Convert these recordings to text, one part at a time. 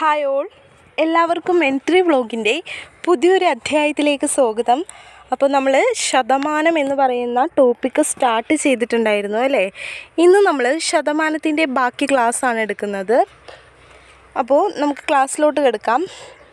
Hi all എല്ലാവർക്കും entry വ്ളോഗിൻ്റെ പുതിയൊരു അധ്യായത്തിലേക്ക് സ്വാഗതം അപ്പോൾ നമ്മൾ ശതമാനം എന്ന് പറയുന്ന ടോപ്പിക്ക് സ്റ്റാർട്ട് ചെയ്തിട്ടുണ്ടായിരുന്നു അല്ലേ ഇന്ന് നമ്മൾ ശതമാനത്തിൻ്റെ ബാക്കി ക്ലാസ്സാണ് എടുക്കുന്നത് അപ്പോൾ നമുക്ക് ക്ലാസ്സിലോട്ട് കിടക്കാം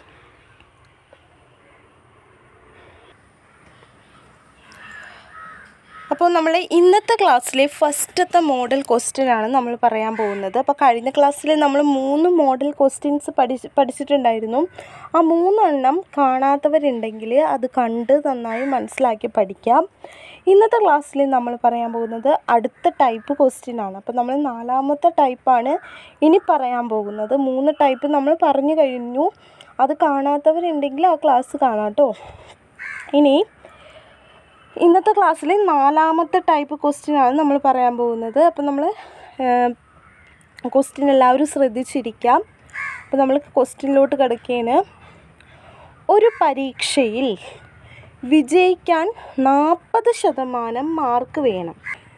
അപ്പോൾ നമ്മൾ ഇന്നത്തെ ക്ലാസ്സിലെ ഫസ്റ്റത്തെ മോഡൽ ക്വസ്റ്റ്യൻ ആണ് നമ്മൾ പറയാൻ പോകുന്നത് അപ്പോൾ കഴിഞ്ഞ ക്ലാസ്സിൽ നമ്മൾ മൂന്ന് മോഡൽ ക്വസ്റ്റ്യൻസ് പഠിച്ച് പഠിച്ചിട്ടുണ്ടായിരുന്നു ആ മൂന്നെണ്ണം കാണാത്തവരുണ്ടെങ്കിൽ അത് കണ്ട് നന്നായി മനസ്സിലാക്കി പഠിക്കാം ഇന്നത്തെ ക്ലാസ്സിൽ നമ്മൾ പറയാൻ പോകുന്നത് അടുത്ത ടൈപ്പ് ക്വസ്റ്റ്യൻ ആണ് അപ്പോൾ നമ്മൾ നാലാമത്തെ ടൈപ്പാണ് ഇനി പറയാൻ പോകുന്നത് മൂന്ന് ടൈപ്പ് നമ്മൾ പറഞ്ഞു കഴിഞ്ഞു അത് കാണാത്തവരുണ്ടെങ്കിൽ ആ ക്ലാസ് കാണാം കേട്ടോ ഇനി ഇന്നത്തെ ക്ലാസ്സിൽ നാലാമത്തെ ടൈപ്പ് ക്വസ്റ്റ്യൻ ആണ് നമ്മൾ പറയാൻ പോകുന്നത് അപ്പോൾ നമ്മൾ ക്വസ്റ്റ്യൻ എല്ലാവരും ശ്രദ്ധിച്ചിരിക്കാം അപ്പോൾ നമ്മൾ ക്വസ്റ്റ്യനിലോട്ട് കിടക്കുകയാണ് ഒരു പരീക്ഷയിൽ വിജയിക്കാൻ നാൽപ്പത് ശതമാനം മാർക്ക് വേണം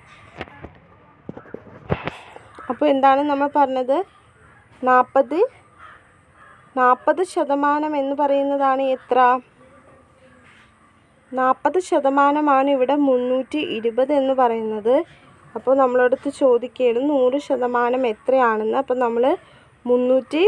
അപ്പോൾ എന്താണ് നമ്മൾ പറഞ്ഞത് നാൽപ്പത് നാൽപ്പത് ശതമാനം എന്ന് പറയുന്നതാണ് എത്ര നാൽപ്പത് ശതമാനമാണ് ഇവിടെ മുന്നൂറ്റി ഇരുപത് എന്ന് പറയുന്നത് അപ്പോൾ നമ്മളടുത്ത് ചോദിക്കുകയാണ് നൂറ് ശതമാനം എത്രയാണെന്ന് അപ്പോൾ നമ്മൾ മുന്നൂറ്റി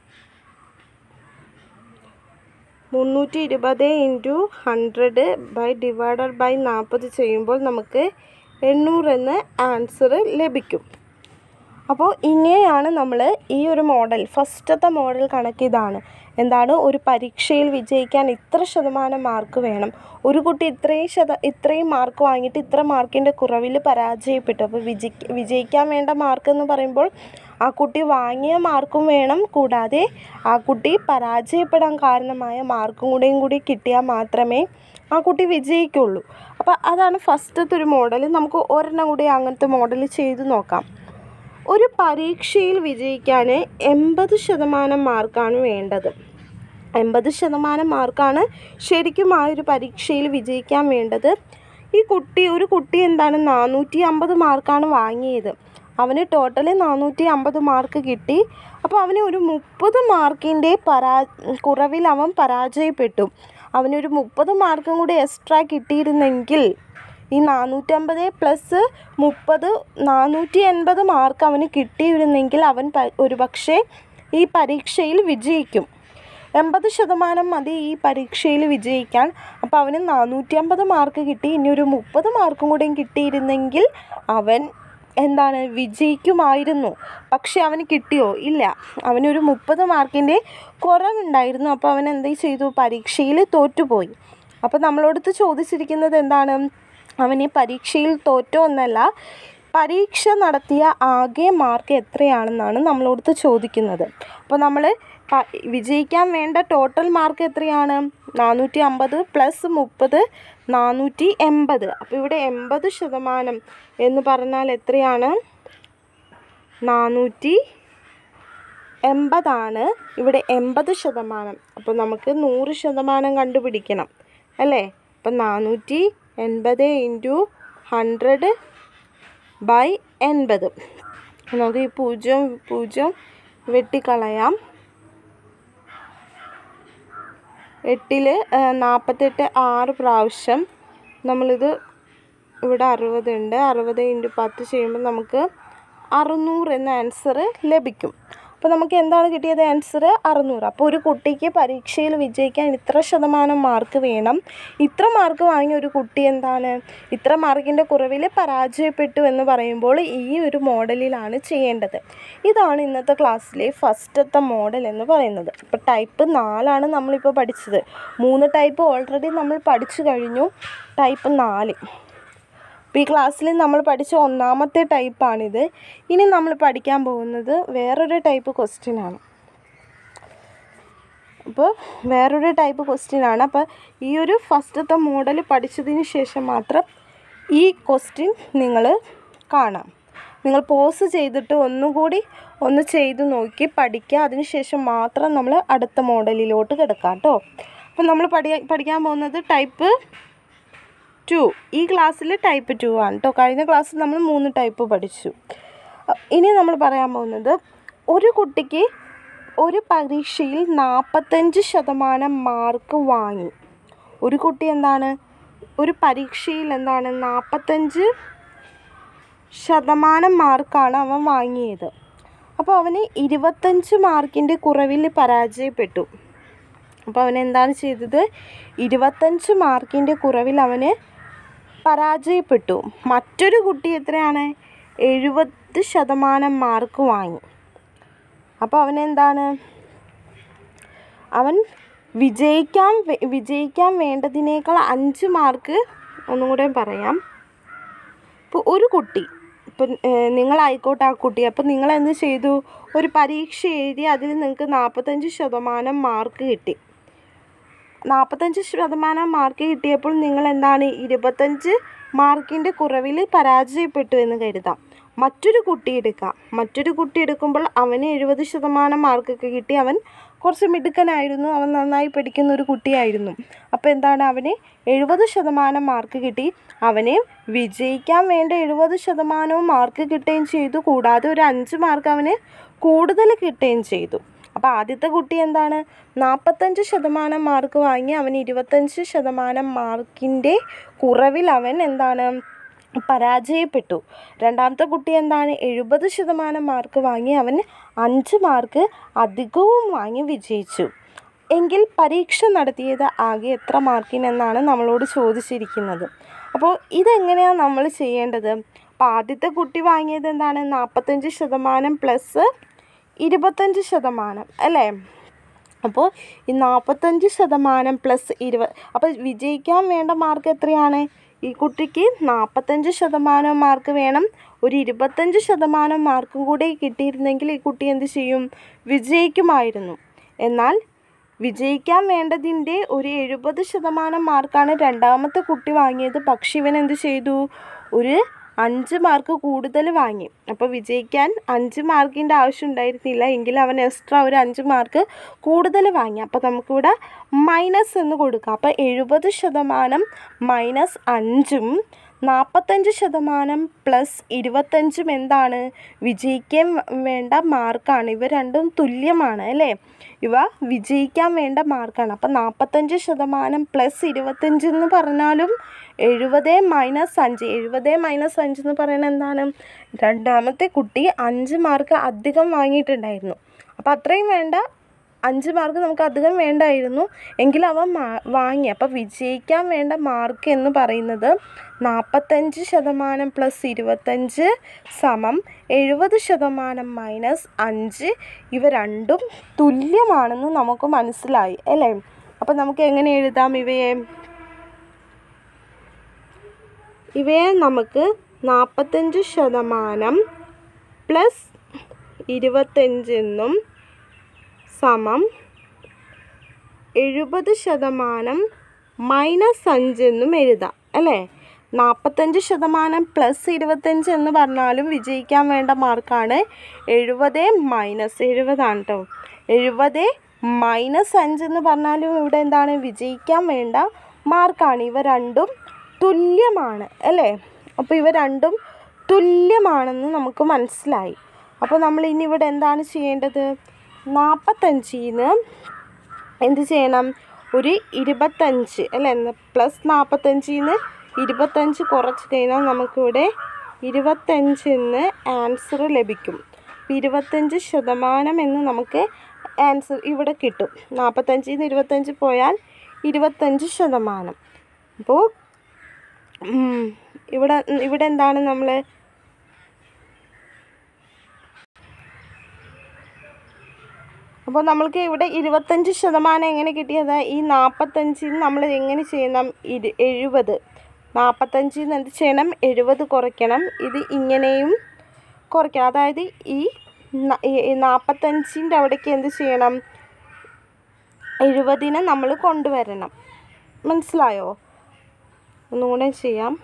മുന്നൂറ്റി ഇരുപത് into hundred by divided by നാൽപ്പത് ചെയ്യുമ്പോൾ നമുക്ക് എണ്ണൂറ് എന്ന് ആൻസർ ലഭിക്കും അപ്പോൾ ഇങ്ങനെയാണ് നമ്മൾ ഈ ഒരു മോഡൽ ഫസ്റ്റത്തെ മോഡൽ കണക്ക് ഇതാണ് എന്താണ് ഒരു പരീക്ഷയിൽ വിജയിക്കാൻ ഇത്ര ശതമാനം മാർക്ക് വേണം ഒരു കുട്ടി ഇത്രയും ശത ഇത്രയും മാർക്ക് വാങ്ങിയിട്ട് ഇത്ര മാർക്കിൻ്റെ കുറവിൽ പരാജയപ്പെട്ടു അപ്പോൾ വിജയി വിജയിക്കാൻ വേണ്ട മാർക്ക് എന്ന് പറയുമ്പോൾ ആ കുട്ടി വാങ്ങിയ മാർക്കും വേണം കൂടാതെ ആ കുട്ടി പരാജയപ്പെടാൻ കാരണമായ മാർക്കും കൂടെയും കൂടി കിട്ടിയാൽ മാത്രമേ ആ കുട്ടി വിജയിക്കുള്ളൂ അപ്പോൾ അതാണ് ഫസ്റ്റത്തെ ഒരു മോഡൽ നമുക്ക് ഒരെണ്ണം കൂടി അങ്ങനത്തെ മോഡൽ ചെയ്ത് നോക്കാം ഒരു പരീക്ഷയിൽ വിജയിക്കാൻ എൺപത് ശതമാനം മാർക്കാണ് വേണ്ടത് എൺപത് ശതമാനം മാർക്കാണ് ശരിക്കും ആ ഒരു പരീക്ഷയിൽ വിജയിക്കാൻ വേണ്ടത് ഈ കുട്ടി ഒരു കുട്ടി എന്താണ് നാനൂറ്റി അമ്പത് മാർക്കാണ് വാങ്ങിയത് അവന് ടോട്ടൽ നാനൂറ്റി അമ്പത് മാർക്ക് കിട്ടി അപ്പോൾ അവന് ഒരു മുപ്പത് മാർക്കിൻ്റെ പരാ കുറവിൽ അവൻ പരാജയപ്പെട്ടു അവനൊരു മുപ്പത് മാർക്കും കൂടി എക്സ്ട്രാ കിട്ടിയിരുന്നെങ്കിൽ ഈ നാനൂറ്റമ്പത് പ്ലസ് മുപ്പത് നാനൂറ്റി എൺപത് മാർക്ക് അവന് കിട്ടിയിരുന്നെങ്കിൽ അവൻ ഒരു പക്ഷേ ഈ പരീക്ഷയിൽ വിജയിക്കും എൺപത് ശതമാനം മതി ഈ പരീക്ഷയിൽ വിജയിക്കാൻ അപ്പോൾ അവന് നാനൂറ്റി അമ്പത് മാർക്ക് കിട്ടി ഇനി ഒരു മുപ്പത് മാർക്കും കൂടെയും കിട്ടിയിരുന്നെങ്കിൽ അവൻ എന്താണ് വിജയിക്കുമായിരുന്നു പക്ഷെ അവന് കിട്ടിയോ ഇല്ല അവനൊരു മുപ്പത് മാർക്കിൻ്റെ കുറവുണ്ടായിരുന്നു അപ്പോൾ അവൻ എന്ത് ചെയ്തു പരീക്ഷയിൽ തോറ്റുപോയി അപ്പോൾ നമ്മളോടത്ത് ചോദിച്ചിരിക്കുന്നത് എന്താണ് അവൻ ഈ പരീക്ഷയിൽ തോറ്റോ എന്നല്ല പരീക്ഷ നടത്തിയ ആകെ മാർക്ക് എത്രയാണെന്നാണ് നമ്മളോടത്ത് ചോദിക്കുന്നത് അപ്പോൾ നമ്മൾ വിജയിക്കാൻ വേണ്ട ടോട്ടൽ മാർക്ക് എത്രയാണ് നാനൂറ്റി അമ്പത് പ്ലസ് മുപ്പത് നാനൂറ്റി എൺപത് അപ്പോൾ ഇവിടെ എൺപത് ശതമാനം എന്ന് പറഞ്ഞാൽ എത്രയാണ് നാനൂറ്റി എൺപതാണ് ഇവിടെ എൺപത് ശതമാനം അപ്പോൾ നമുക്ക് നൂറ് ശതമാനം കണ്ടുപിടിക്കണം അല്ലേ അപ്പം നാനൂറ്റി എൺപത് ഇൻറ്റു ഹൺഡ്രഡ് ബൈ എൺപത് നമുക്ക് ഈ പൂജ്യം പൂജ്യം വെട്ടിക്കളയാം എട്ടിൽ നാൽപ്പത്തെട്ട് ആറ് പ്രാവശ്യം നമ്മളിത് ഇവിടെ അറുപതുണ്ട് അറുപത് ഇൻറ്റു പത്ത് ചെയ്യുമ്പോൾ നമുക്ക് അറുന്നൂറ് എന്ന ആൻസർ ലഭിക്കും അപ്പോൾ നമുക്ക് എന്താണ് കിട്ടിയത് ആൻസർ അറുന്നൂറ് അപ്പോൾ ഒരു കുട്ടിക്ക് പരീക്ഷയിൽ വിജയിക്കാൻ ഇത്ര ശതമാനം മാർക്ക് വേണം ഇത്ര മാർക്ക് വാങ്ങിയ ഒരു കുട്ടി എന്താണ് ഇത്ര മാർക്കിൻ്റെ കുറവിൽ പരാജയപ്പെട്ടു എന്ന് പറയുമ്പോൾ ഈ ഒരു മോഡലിലാണ് ചെയ്യേണ്ടത് ഇതാണ് ഇന്നത്തെ ക്ലാസ്സിലെ ഫസ്റ്റത്തെ മോഡൽ എന്ന് പറയുന്നത് ഇപ്പോൾ ടൈപ്പ് നാലാണ് നമ്മളിപ്പോൾ പഠിച്ചത് മൂന്ന് ടൈപ്പ് ഓൾറെഡി നമ്മൾ പഠിച്ചു കഴിഞ്ഞു ടൈപ്പ് നാല് അപ്പോൾ ഈ ക്ലാസ്സിൽ നമ്മൾ പഠിച്ച ഒന്നാമത്തെ ടൈപ്പാണിത് ഇനി നമ്മൾ പഠിക്കാൻ പോകുന്നത് വേറൊരു ടൈപ്പ് ക്വസ്റ്റ്യൻ ആണ് അപ്പോൾ വേറൊരു ടൈപ്പ് ക്വസ്റ്റ്യൻ ആണ് അപ്പോൾ ഈ ഒരു ഫസ്റ്റത്തെ മോഡൽ പഠിച്ചതിന് ശേഷം മാത്രം ഈ ക്വസ്റ്റ്യൻ നിങ്ങൾ കാണാം നിങ്ങൾ പോസ് ചെയ്തിട്ട് ഒന്നുകൂടി ഒന്ന് ചെയ്ത് നോക്കി പഠിക്കുക അതിനുശേഷം മാത്രം നമ്മൾ അടുത്ത മോഡലിലോട്ട് കിടക്കാം കേട്ടോ അപ്പോൾ നമ്മൾ പഠി പഠിക്കാൻ പോകുന്നത് ടൈപ്പ് ടു ഈ ക്ലാസ്സിൽ ടൈപ്പ് ടു ആണ് കേട്ടോ കഴിഞ്ഞ ക്ലാസ്സിൽ നമ്മൾ മൂന്ന് ടൈപ്പ് പഠിച്ചു ഇനി നമ്മൾ പറയാൻ പോകുന്നത് ഒരു കുട്ടിക്ക് ഒരു പരീക്ഷയിൽ നാൽപ്പത്തഞ്ച് ശതമാനം മാർക്ക് വാങ്ങി ഒരു കുട്ടി എന്താണ് ഒരു പരീക്ഷയിൽ എന്താണ് നാൽപ്പത്തഞ്ച് ശതമാനം മാർക്കാണ് അവൻ വാങ്ങിയത് അപ്പോൾ അവന് ഇരുപത്തഞ്ച് മാർക്കിൻ്റെ കുറവിൽ പരാജയപ്പെട്ടു അപ്പോൾ അവൻ എന്താണ് ചെയ്തത് ഇരുപത്തഞ്ച് മാർക്കിൻ്റെ കുറവിൽ അവന് പരാജയപ്പെട്ടു മറ്റൊരു കുട്ടി എത്രയാണ് എഴുപത് ശതമാനം മാർക്ക് വാങ്ങി അപ്പോൾ അവനെന്താണ് അവൻ വിജയിക്കാൻ വേ- വിജയിക്കാൻ വേണ്ടതിനേക്കാൾ അഞ്ച് മാർക്ക് ഒന്നും കൂടെ പറയാം ഇപ്പോൾ ഒരു കുട്ടി ഇപ്പം നിങ്ങളായിക്കോട്ടെ ആ കുട്ടി അപ്പം നിങ്ങൾ എന്ത് ചെയ്തു ഒരു പരീക്ഷ എഴുതി അതിൽ നിങ്ങൾക്ക് നാൽപ്പത്തഞ്ച് ശതമാനം മാർക്ക് കിട്ടി നാൽപ്പത്തഞ്ച് ശതമാനം മാർക്ക് കിട്ടിയപ്പോൾ നിങ്ങൾ എന്താണ് ഇരുപത്തഞ്ച് മാർക്കിൻ്റെ കുറവിൽ പരാജയപ്പെട്ടു എന്ന് കരുതാം മറ്റൊരു കുട്ടി എടുക്കാം മറ്റൊരു കുട്ടി എടുക്കുമ്പോൾ അവന് എഴുപത് ശതമാനം മാർക്കൊക്കെ കിട്ടി അവൻ കുറച്ച് മിടുക്കനായിരുന്നു അവൻ നന്നായി പഠിക്കുന്ന ഒരു കുട്ടിയായിരുന്നു അപ്പോൾ എന്താണ് അവന് എഴുപത് ശതമാനം മാർക്ക് കിട്ടി അവന് വിജയിക്കാൻ വേണ്ട എഴുപത് ശതമാനവും മാർക്ക് കിട്ടുകയും ചെയ്തു കൂടാതെ ഒരു അഞ്ച് മാർക്ക് അവന് കൂടുതൽ കിട്ടുകയും ചെയ്തു അപ്പോൾ ആദ്യത്തെ കുട്ടി എന്താണ് നാൽപ്പത്തഞ്ച് ശതമാനം മാർക്ക് വാങ്ങി അവൻ ഇരുപത്തഞ്ച് ശതമാനം മാർക്കിൻ്റെ കുറവിൽ അവൻ എന്താണ് പരാജയപ്പെട്ടു രണ്ടാമത്തെ കുട്ടി എന്താണ് എഴുപത് ശതമാനം മാർക്ക് വാങ്ങി അവൻ അഞ്ച് മാർക്ക് അധികവും വാങ്ങി വിജയിച്ചു എങ്കിൽ പരീക്ഷ നടത്തിയത് ആകെ എത്ര മാർക്കിനെന്നാണ് നമ്മളോട് ചോദിച്ചിരിക്കുന്നത് അപ്പോൾ ഇതെങ്ങനെയാണ് നമ്മൾ ചെയ്യേണ്ടത് അപ്പോൾ ആദ്യത്തെ കുട്ടി വാങ്ങിയത് എന്താണ് നാൽപ്പത്തഞ്ച് ശതമാനം പ്ലസ് ഇരുപത്തഞ്ച് ശതമാനം അല്ലേ അപ്പോൾ ഈ നാൽപ്പത്തഞ്ച് ശതമാനം പ്ലസ് ഇരുപത് അപ്പോൾ വിജയിക്കാൻ വേണ്ട മാർക്ക് എത്രയാണ് ഈ കുട്ടിക്ക് നാൽപ്പത്തഞ്ച് ശതമാനം മാർക്ക് വേണം ഒരു ഇരുപത്തഞ്ച് ശതമാനം മാർക്കും കൂടി കിട്ടിയിരുന്നെങ്കിൽ ഈ കുട്ടി എന്ത് ചെയ്യും വിജയിക്കുമായിരുന്നു എന്നാൽ വിജയിക്കാൻ വേണ്ടതിൻ്റെ ഒരു എഴുപത് ശതമാനം മാർക്കാണ് രണ്ടാമത്തെ കുട്ടി വാങ്ങിയത് പക്ഷെ ഇവൻ എന്ത് ചെയ്തു ഒരു അഞ്ച് മാർക്ക് കൂടുതൽ വാങ്ങി അപ്പോൾ വിജയിക്കാൻ അഞ്ച് മാർക്കിൻ്റെ ആവശ്യം ഉണ്ടായിരുന്നില്ല എങ്കിൽ അവൻ എക്സ്ട്രാ ഒരു അഞ്ച് മാർക്ക് കൂടുതൽ വാങ്ങി അപ്പോൾ നമുക്കിവിടെ മൈനസ് എന്ന് കൊടുക്കാം അപ്പോൾ എഴുപത് ശതമാനം മൈനസ് അഞ്ചും നാൽപ്പത്തഞ്ച് ശതമാനം പ്ലസ് ഇരുപത്തഞ്ചും എന്താണ് വിജയിക്കാൻ വേണ്ട മാർക്കാണ് ഇവ രണ്ടും തുല്യമാണ് അല്ലേ ഇവ വിജയിക്കാൻ വേണ്ട മാർക്കാണ് അപ്പം നാൽപ്പത്തഞ്ച് ശതമാനം പ്ലസ് ഇരുപത്തഞ്ച് എന്ന് പറഞ്ഞാലും എഴുപത് മൈനസ് അഞ്ച് എഴുപത് മൈനസ് അഞ്ച് എന്ന് പറയുന്നത് എന്താണ് രണ്ടാമത്തെ കുട്ടി അഞ്ച് മാർക്ക് അധികം വാങ്ങിയിട്ടുണ്ടായിരുന്നു അപ്പോൾ അത്രയും വേണ്ട അഞ്ച് മാർക്ക് നമുക്ക് അധികം വേണ്ടായിരുന്നു എങ്കിലും അവൻ മാ- വാങ്ങി അപ്പോൾ വിജയിക്കാൻ വേണ്ട മാർക്ക് എന്ന് പറയുന്നത് നാൽപ്പത്തഞ്ച് ശതമാനം പ്ലസ് ഇരുപത്തഞ്ച് സമം എഴുപത് ശതമാനം മൈനസ് അഞ്ച് ഇവ രണ്ടും തുല്യമാണെന്ന് നമുക്ക് മനസ്സിലായി അല്ലേ അപ്പോൾ നമുക്ക് എങ്ങനെ എഴുതാം ഇവയെ ഇവയെ നമുക്ക് നാൽപ്പത്തഞ്ച് ശതമാനം പ്ലസ് ഇരുപത്തഞ്ചെന്നും സമം എഴുപത് ശതമാനം മൈനസ് അഞ്ചെന്നും എഴുതാം അല്ലേ നാൽപ്പത്തഞ്ച് ശതമാനം പ്ലസ് ഇരുപത്തഞ്ച് എന്ന് പറഞ്ഞാലും വിജയിക്കാൻ വേണ്ട മാർക്കാണ് എഴുപത് മൈനസ് എഴുപതാണ് കേട്ടോ എഴുപത് മൈനസ് അഞ്ച് എന്ന് പറഞ്ഞാലും ഇവിടെ എന്താണ് വിജയിക്കാൻ വേണ്ട മാർക്കാണ് ഇവ രണ്ടും തുല്യമാണ് അല്ലേ അപ്പോൾ ഇവ രണ്ടും തുല്യമാണെന്ന് നമുക്ക് മനസ്സിലായി അപ്പോൾ നമ്മൾ ഇനി ഇവിടെ എന്താണ് ചെയ്യേണ്ടത് നാൽപ്പത്തഞ്ചിൽ നിന്ന് എന്ത് ചെയ്യണം ഒരു ഇരുപത്തഞ്ച് അല്ലേ പ്ലസ് നാൽപ്പത്തഞ്ചിൽ നിന്ന് ഇരുപത്തഞ്ച് കുറച്ച് കഴിഞ്ഞാൽ നമുക്കിവിടെ ഇരുപത്തഞ്ചിൽ നിന്ന് ആൻസർ ലഭിക്കും അപ്പോൾ ഇരുപത്തഞ്ച് ശതമാനം എന്ന് നമുക്ക് ആൻസർ ഇവിടെ കിട്ടും നാൽപ്പത്തഞ്ചിൽ നിന്ന് ഇരുപത്തഞ്ച് പോയാൽ ഇരുപത്തഞ്ച് ശതമാനം അപ്പോൾ ഉം, ഇവിടെ ഇവിടെ എന്താണ് നമ്മൾ അപ്പോൾ നമ്മൾക്ക് ഇവിടെ ഇരുപത്തഞ്ച് ശതമാനം എങ്ങനെ കിട്ടിയത് ഈ നാൽപ്പത്തഞ്ചിൽ നിന്ന് നമ്മൾ എങ്ങനെ ചെയ്യണം ഇരു എഴുപത് നാൽപ്പത്തഞ്ചിൽ നിന്ന് എന്ത് ചെയ്യണം എഴുപത് കുറയ്ക്കണം ഇത് ഇങ്ങനെയും കുറയ്ക്കണം അതായത് ഈ ന- ഈ- ഈ നാൽപ്പത്തഞ്ചിൻ്റെ അവിടേക്ക് എന്ത് ചെയ്യണം എഴുപതിനെ നമ്മൾ കൊണ്ടുവരണം മനസ്സിലായോ ഒന്നും കൂടെ ചെയ്യാം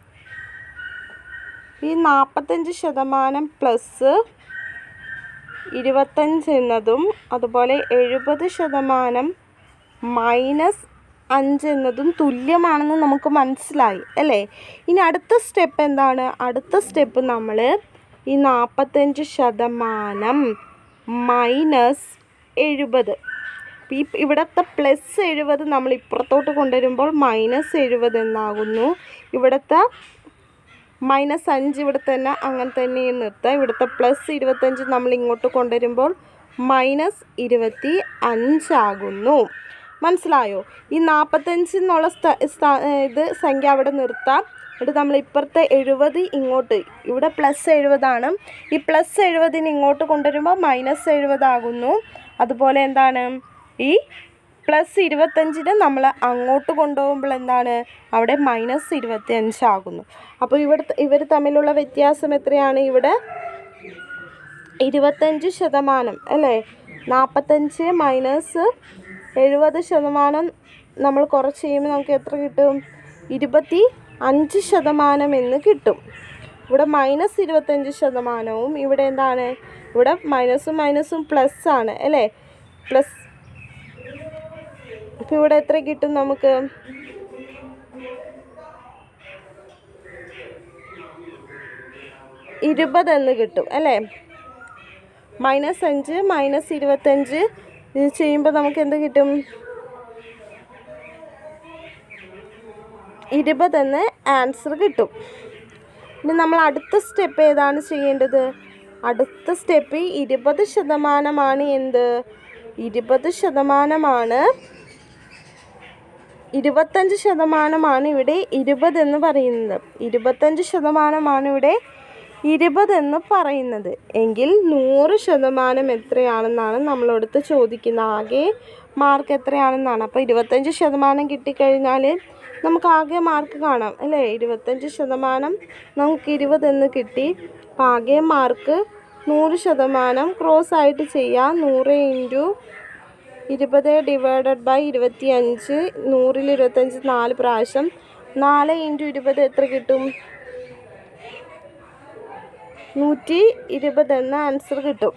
ഈ നാൽപ്പത്തഞ്ച് ശതമാനം പ്ലസ് ഇരുപത്തഞ്ച് എന്നതും അതുപോലെ എഴുപത് ശതമാനം മൈനസ് അഞ്ച് എന്നതും തുല്യമാണെന്ന് നമുക്ക് മനസ്സിലായി അല്ലേ ഇനി അടുത്ത സ്റ്റെപ്പ് എന്താണ് അടുത്ത സ്റ്റെപ്പ് നമ്മൾ ഈ നാൽപ്പത്തഞ്ച് ശതമാനം മൈനസ് എഴുപത് ഈ ഇവിടുത്തെ പ്ലസ് എഴുപത് നമ്മൾ ഇപ്പുറത്തോട്ട് കൊണ്ടുവരുമ്പോൾ മൈനസ് എഴുപത് എന്നാകുന്നു ഇവിടുത്തെ മൈനസ് അഞ്ച് ഇവിടെ തന്നെ അങ്ങനെ തന്നെ നിർത്തുക ഇവിടുത്തെ പ്ലസ് ഇരുപത്തഞ്ച് നമ്മൾ ഇങ്ങോട്ട് കൊണ്ടുവരുമ്പോൾ മൈനസ് ഇരുപത്തി അഞ്ചാകുന്നു മനസ്സിലായോ ഈ നാൽപ്പത്തഞ്ച് എന്നുള്ള സ്ഥ സ്ഥ- ഇത് സംഖ്യ അവിടെ നിർത്താം എന്നിട്ട് നമ്മൾ ഇപ്പുറത്തെ എഴുപത് ഇങ്ങോട്ട് ഇവിടെ പ്ലസ് എഴുപതാണ് ഈ പ്ലസ് എഴുപതിന് ഇങ്ങോട്ട് കൊണ്ടുവരുമ്പോൾ മൈനസ് എഴുപതാകുന്നു അതുപോലെ എന്താണ് ഈ പ്ലസ് ഇരുപത്തഞ്ചിന് നമ്മൾ അങ്ങോട്ട് കൊണ്ടുപോകുമ്പോൾ എന്താണ് അവിടെ മൈനസ് ഇരുപത്തി അഞ്ചാകുന്നു അപ്പോൾ ഇവിടുത്തെ ഇവർ തമ്മിലുള്ള വ്യത്യാസം എത്രയാണ് ഇവിടെ ഇരുപത്തഞ്ച് ശതമാനം അല്ലേ നാൽപ്പത്തഞ്ച് മൈനസ് എഴുപത് ശതമാനം നമ്മൾ കുറച്ച് ചെയ്യുമ്പോൾ നമുക്ക് എത്ര കിട്ടും ഇരുപത്തി അഞ്ച് ശതമാനം എന്ന് കിട്ടും ഇവിടെ മൈനസ് ഇരുപത്തഞ്ച് ശതമാനവും ഇവിടെ എന്താണ് ഇവിടെ മൈനസും മൈനസും പ്ലസ് ആണ് അല്ലേ പ്ലസ് അപ്പോൾ ഇവിടെ എത്ര കിട്ടും നമുക്ക് ഇരുപത് എന്ന് കിട്ടും അല്ലേ മൈനസ് അഞ്ച് മൈനസ് ഇരുപത്തഞ്ച് ഇത് ചെയ്യുമ്പോൾ നമുക്ക് എന്ത് കിട്ടും ഇരുപതെന്ന് ആൻസർ കിട്ടും ഇനി നമ്മൾ അടുത്ത സ്റ്റെപ്പ് ഏതാണ് ചെയ്യേണ്ടത് അടുത്ത സ്റ്റെപ്പ് ഇരുപത് ശതമാനമാണ് എന്ത് ഇരുപത് ശതമാനമാണ് ഇരുപത്തഞ്ച് ശതമാനമാണ് ഇവിടെ ഇരുപത് എന്ന് പറയുന്നത് ഇരുപത്തഞ്ച് ശതമാനമാണ് ഇവിടെ ഇരുപത് എന്ന് പറയുന്നത് എങ്കിൽ നൂറ് ശതമാനം എത്രയാണെന്നാണ് നമ്മളടുത്ത് ചോദിക്കുന്നത് ആകെ മാർക്ക് എത്രയാണെന്നാണ് അപ്പോൾ ഇരുപത്തഞ്ച് ശതമാനം കിട്ടിക്കഴിഞ്ഞാൽ നമുക്ക് ആകെ മാർക്ക് കാണാം അല്ലേ ഇരുപത്തഞ്ച് ശതമാനം നമുക്ക് ഇരുപത് എന്ന് കിട്ടി അപ്പോൾ ആകെ മാർക്ക് നൂറ് ശതമാനം ക്രോസ് ആയിട്ട് ചെയ്യാം നൂറ് ഇൻറ്റു ഇരുപത് ഡിവൈഡഡ് ബൈ ഇരുപത്തി അഞ്ച് നൂറിൽ ഇരുപത്തഞ്ച് നാല് പ്രാവശ്യം നാല് ഇൻറ്റു ഇരുപത് എത്ര കിട്ടും നൂറ്റി ഇരുപത് എന്ന ആൻസർ കിട്ടും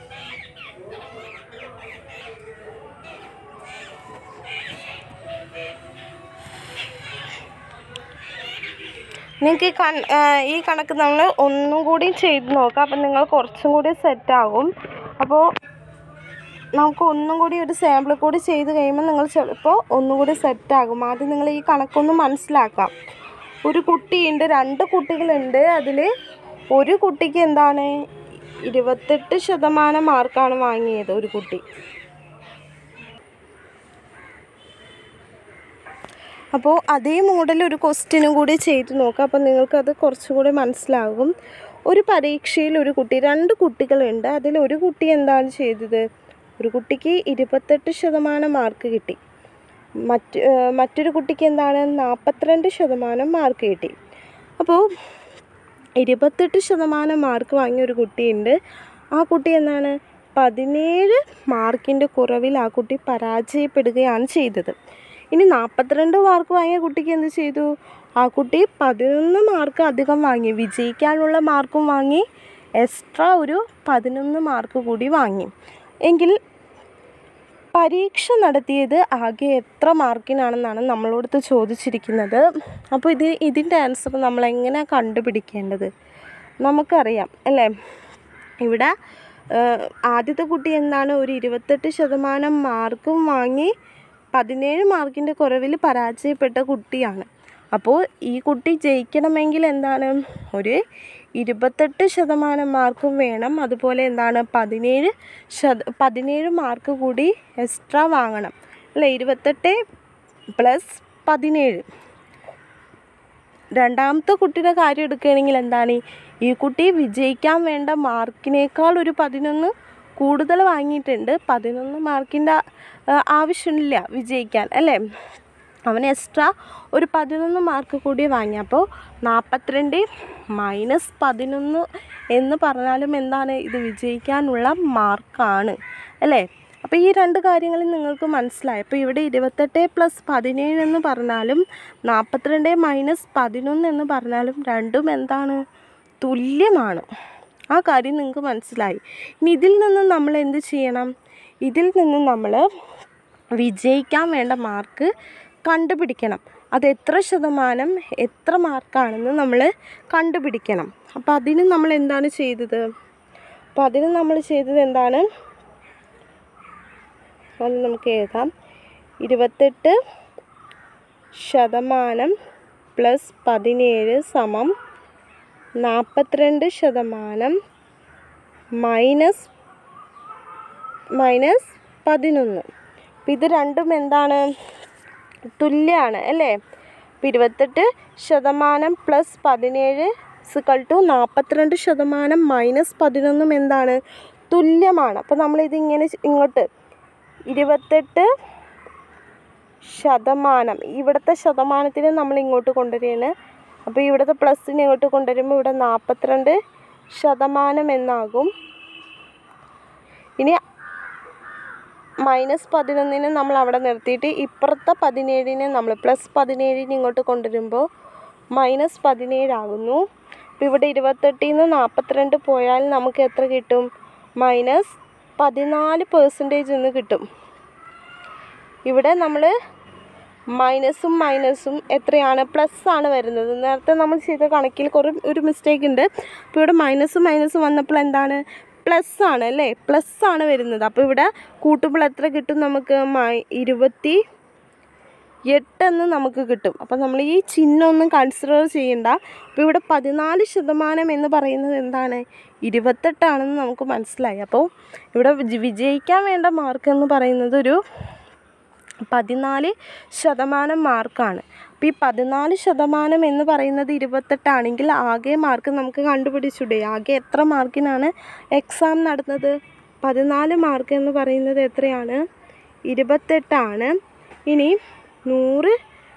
നിങ്ങൾക്ക് ഈ കൺ ഈ കണക്ക് നമ്മൾ ഒന്നും കൂടി ചെയ്ത് നോക്കാം അപ്പം നിങ്ങൾ കുറച്ചും കൂടി സെറ്റാകും അപ്പോൾ നമുക്ക് ഒന്നും കൂടി ഒരു സാമ്പിൾ കൂടി ചെയ്ത് കഴിയുമ്പോൾ നിങ്ങൾ ചിലപ്പോൾ ഒന്നും കൂടി സെറ്റാകും ആദ്യം നിങ്ങൾ ഈ കണക്കൊന്ന് മനസ്സിലാക്കാം ഒരു കുട്ടിയുണ്ട് രണ്ട് കുട്ടികളുണ്ട് അതിൽ ഒരു കുട്ടിക്ക് എന്താണ് ഇരുപത്തെട്ട് ശതമാനം മാർക്കാണ് വാങ്ങിയത് ഒരു കുട്ടി അപ്പോൾ അതേ മോഡൽ ഒരു ക്വസ്റ്റ്യനും കൂടി ചെയ്ത് നോക്കാം അപ്പോൾ നിങ്ങൾക്കത് കുറച്ചും കൂടി മനസ്സിലാകും ഒരു പരീക്ഷയിൽ ഒരു കുട്ടി രണ്ട് കുട്ടികളുണ്ട് അതിൽ ഒരു കുട്ടി എന്താണ് ചെയ്തത് ഒരു കുട്ടിക്ക് ഇരുപത്തെട്ട് ശതമാനം മാർക്ക് കിട്ടി മറ്റ് ഏഹ് മറ്റൊരു കുട്ടിക്ക് എന്താണ് നാൽപ്പത്തിരണ്ട് ശതമാനം മാർക്ക് കിട്ടി അപ്പോൾ ഇരുപത്തെട്ട് ശതമാനം മാർക്ക് വാങ്ങിയ ഒരു കുട്ടിയുണ്ട് ആ കുട്ടി എന്താണ് പതിനേഴ് മാർക്കിൻ്റെ കുറവിൽ ആ കുട്ടി പരാജയപ്പെടുകയാണ് ചെയ്തത് ഇനി നാൽപ്പത്തിരണ്ട് മാർക്ക് വാങ്ങിയ കുട്ടിക്ക് എന്ത് ചെയ്തു ആ കുട്ടി പതിനൊന്ന് മാർക്ക് അധികം വാങ്ങി വിജയിക്കാനുള്ള മാർക്കും വാങ്ങി എക്സ്ട്രാ ഒരു പതിനൊന്ന് മാർക്ക് കൂടി വാങ്ങി എങ്കിൽ പരീക്ഷ നടത്തിയത് ആകെ എത്ര മാർക്കിനാണെന്നാണ് നമ്മളോടത്ത് ചോദിച്ചിരിക്കുന്നത് അപ്പോൾ ഇത് ഇതിൻ്റെ ആൻസർ നമ്മൾ എങ്ങനെ കണ്ടുപിടിക്കേണ്ടത് നമുക്കറിയാം അല്ലേ ഇവിടെ ഏഹ്, ആദ്യത്തെ കുട്ടി എന്താണ് ഒരു ഇരുപത്തെട്ട് ശതമാനം മാർക്കും വാങ്ങി പതിനേഴ് മാർക്കിൻ്റെ കുറവിൽ പരാജയപ്പെട്ട കുട്ടിയാണ് അപ്പോൾ ഈ കുട്ടി ജയിക്കണമെങ്കിൽ എന്താണ് ഒരു ഇരുപത്തെട്ട് ശതമാനം മാർക്കും വേണം അതുപോലെ എന്താണ് പതിനേഴ് ശത പതിനേഴ് മാർക്ക് കൂടി എക്സ്ട്രാ വാങ്ങണം അല്ലേ ഇരുപത്തെട്ട് പ്ലസ് പതിനേഴ് രണ്ടാമത്തെ കുട്ടിയുടെ കാര്യം എടുക്കുകയാണെങ്കിൽ എന്താണ് ഈ കുട്ടി വിജയിക്കാൻ വേണ്ട മാർക്കിനേക്കാൾ ഒരു പതിനൊന്ന് കൂടുതൽ വാങ്ങിയിട്ടുണ്ട് പതിനൊന്ന് മാർക്കിൻ്റെ ആവശ്യമില്ല വിജയിക്കാൻ അല്ലേ അവൻ എക്സ്ട്രാ ഒരു പതിനൊന്ന് മാർക്ക് കൂടി വാങ്ങി അപ്പോൾ നാൽപ്പത്തിരണ്ട് മൈനസ് പതിനൊന്ന് എന്ന് പറഞ്ഞാലും എന്താണ് ഇത് വിജയിക്കാനുള്ള മാർക്കാണ് അല്ലേ അപ്പോൾ ഈ രണ്ട് കാര്യങ്ങളും നിങ്ങൾക്ക് മനസ്സിലായി അപ്പോൾ ഇവിടെ ഇരുപത്തെട്ട് പ്ലസ് പതിനേഴ് എന്ന് പറഞ്ഞാലും നാൽപ്പത്തിരണ്ട് മൈനസ് പതിനൊന്ന് എന്ന് പറഞ്ഞാലും രണ്ടും എന്താണ് തുല്യമാണ് ആ കാര്യം നിങ്ങൾക്ക് മനസ്സിലായി ഇനി ഇതിൽ നിന്ന് നമ്മൾ എന്ത് ചെയ്യണം ഇതിൽ നിന്ന് നമ്മൾ വിജയിക്കാൻ വേണ്ട മാർക്ക് കണ്ടുപിടിക്കണം അത് എത്ര ശതമാനം എത്ര മാർക്കാണെന്ന് നമ്മൾ കണ്ടുപിടിക്കണം അപ്പോൾ അതിന് നമ്മൾ എന്താണ് ചെയ്തത് അപ്പോൾ അതിന് നമ്മൾ ചെയ്തത് എന്താണ് അത് നമുക്ക് എഴുതാം ഇരുപത്തെട്ട് ശതമാനം പ്ലസ് പതിനേഴ് സമം നാൽപ്പത്തിരണ്ട് ശതമാനം മൈനസ് മൈനസ് പതിനൊന്ന് അപ്പം ഇത് രണ്ടും എന്താണ് തുല്യമാണ് അല്ലേ അപ്പം ഇരുപത്തെട്ട് ശതമാനം പ്ലസ് പതിനേഴ് സിക്കൾ ടു നാൽപ്പത്തിരണ്ട് ശതമാനം മൈനസ് പതിനൊന്നും എന്താണ് തുല്യമാണ് അപ്പോൾ നമ്മളിതിങ്ങനെ ഇങ്ങോട്ട് ഇരുപത്തെട്ട് ശതമാനം ഇവിടുത്തെ ശതമാനത്തിന് നമ്മൾ ഇങ്ങോട്ട് കൊണ്ടുവരികയാണ് അപ്പോൾ ഇവിടുത്തെ പ്ലസ്സിനെ ഇങ്ങോട്ട് കൊണ്ടുവരുമ്പോൾ ഇവിടെ നാൽപ്പത്തിരണ്ട് ശതമാനം എന്നാകും ഇനി മൈനസ് പതിനൊന്നിനെ നമ്മൾ അവിടെ നിർത്തിയിട്ട് ഇപ്പുറത്തെ പതിനേഴിനെ നമ്മൾ പ്ലസ് പതിനേഴിനെ ഇങ്ങോട്ട് കൊണ്ടുവരുമ്പോൾ മൈനസ് പതിനേഴാകുന്നു അപ്പോൾ ഇവിടെ ഇരുപത്തെട്ടിൽ നിന്ന് നാൽപ്പത്തിരണ്ട് പോയാൽ നമുക്ക് എത്ര കിട്ടും മൈനസ് പതിനാല് പേഴ്സൻറ്റേജ് എന്ന് കിട്ടും ഇവിടെ നമ്മൾ മൈനസും മൈനസും എത്രയാണ് പ്ലസ് ആണ് വരുന്നത് നേരത്തെ നമ്മൾ ചെയ്ത കണക്കിൽ കുറേ ഒരു മിസ്റ്റേക്ക് ഉണ്ട് അപ്പോൾ ഇവിടെ മൈനസും മൈനസും വന്നപ്പോൾ എന്താണ് പ്ലസ് ആണ് അല്ലേ പ്ലസ് ആണ് വരുന്നത് അപ്പോൾ ഇവിടെ കൂട്ടുമ്പോൾ എത്ര കിട്ടും നമുക്ക് മൈ ഇരുപത്തി എട്ടെന്ന് നമുക്ക് കിട്ടും അപ്പോൾ നമ്മൾ ഈ ചിഹ്നം ഒന്നും കൺസിഡർ ചെയ്യണ്ട അപ്പോൾ ഇവിടെ പതിനാല് ശതമാനം എന്ന് പറയുന്നത് എന്താണ് ഇരുപത്തെട്ടാണെന്ന് നമുക്ക് മനസ്സിലായി അപ്പോൾ ഇവിടെ വിജ- വിജയിക്കാൻ വേണ്ട മാർക്ക് എന്ന് പറയുന്നത് ഒരു പതിനാല് ശതമാനം മാർക്കാണ് അപ്പോൾ ഈ പതിനാല് ശതമാനം എന്ന് പറയുന്നത് ഇരുപത്തെട്ടാണെങ്കിൽ ആകെ മാർക്ക് നമുക്ക് കണ്ടുപിടിച്ചൂടെ ആകെ എത്ര മാർക്കിനാണ് എക്സാം നടന്നത് പതിനാല് മാർക്ക് എന്ന് പറയുന്നത് എത്രയാണ് ഇരുപത്തെട്ടാണ് ഇനി നൂറ്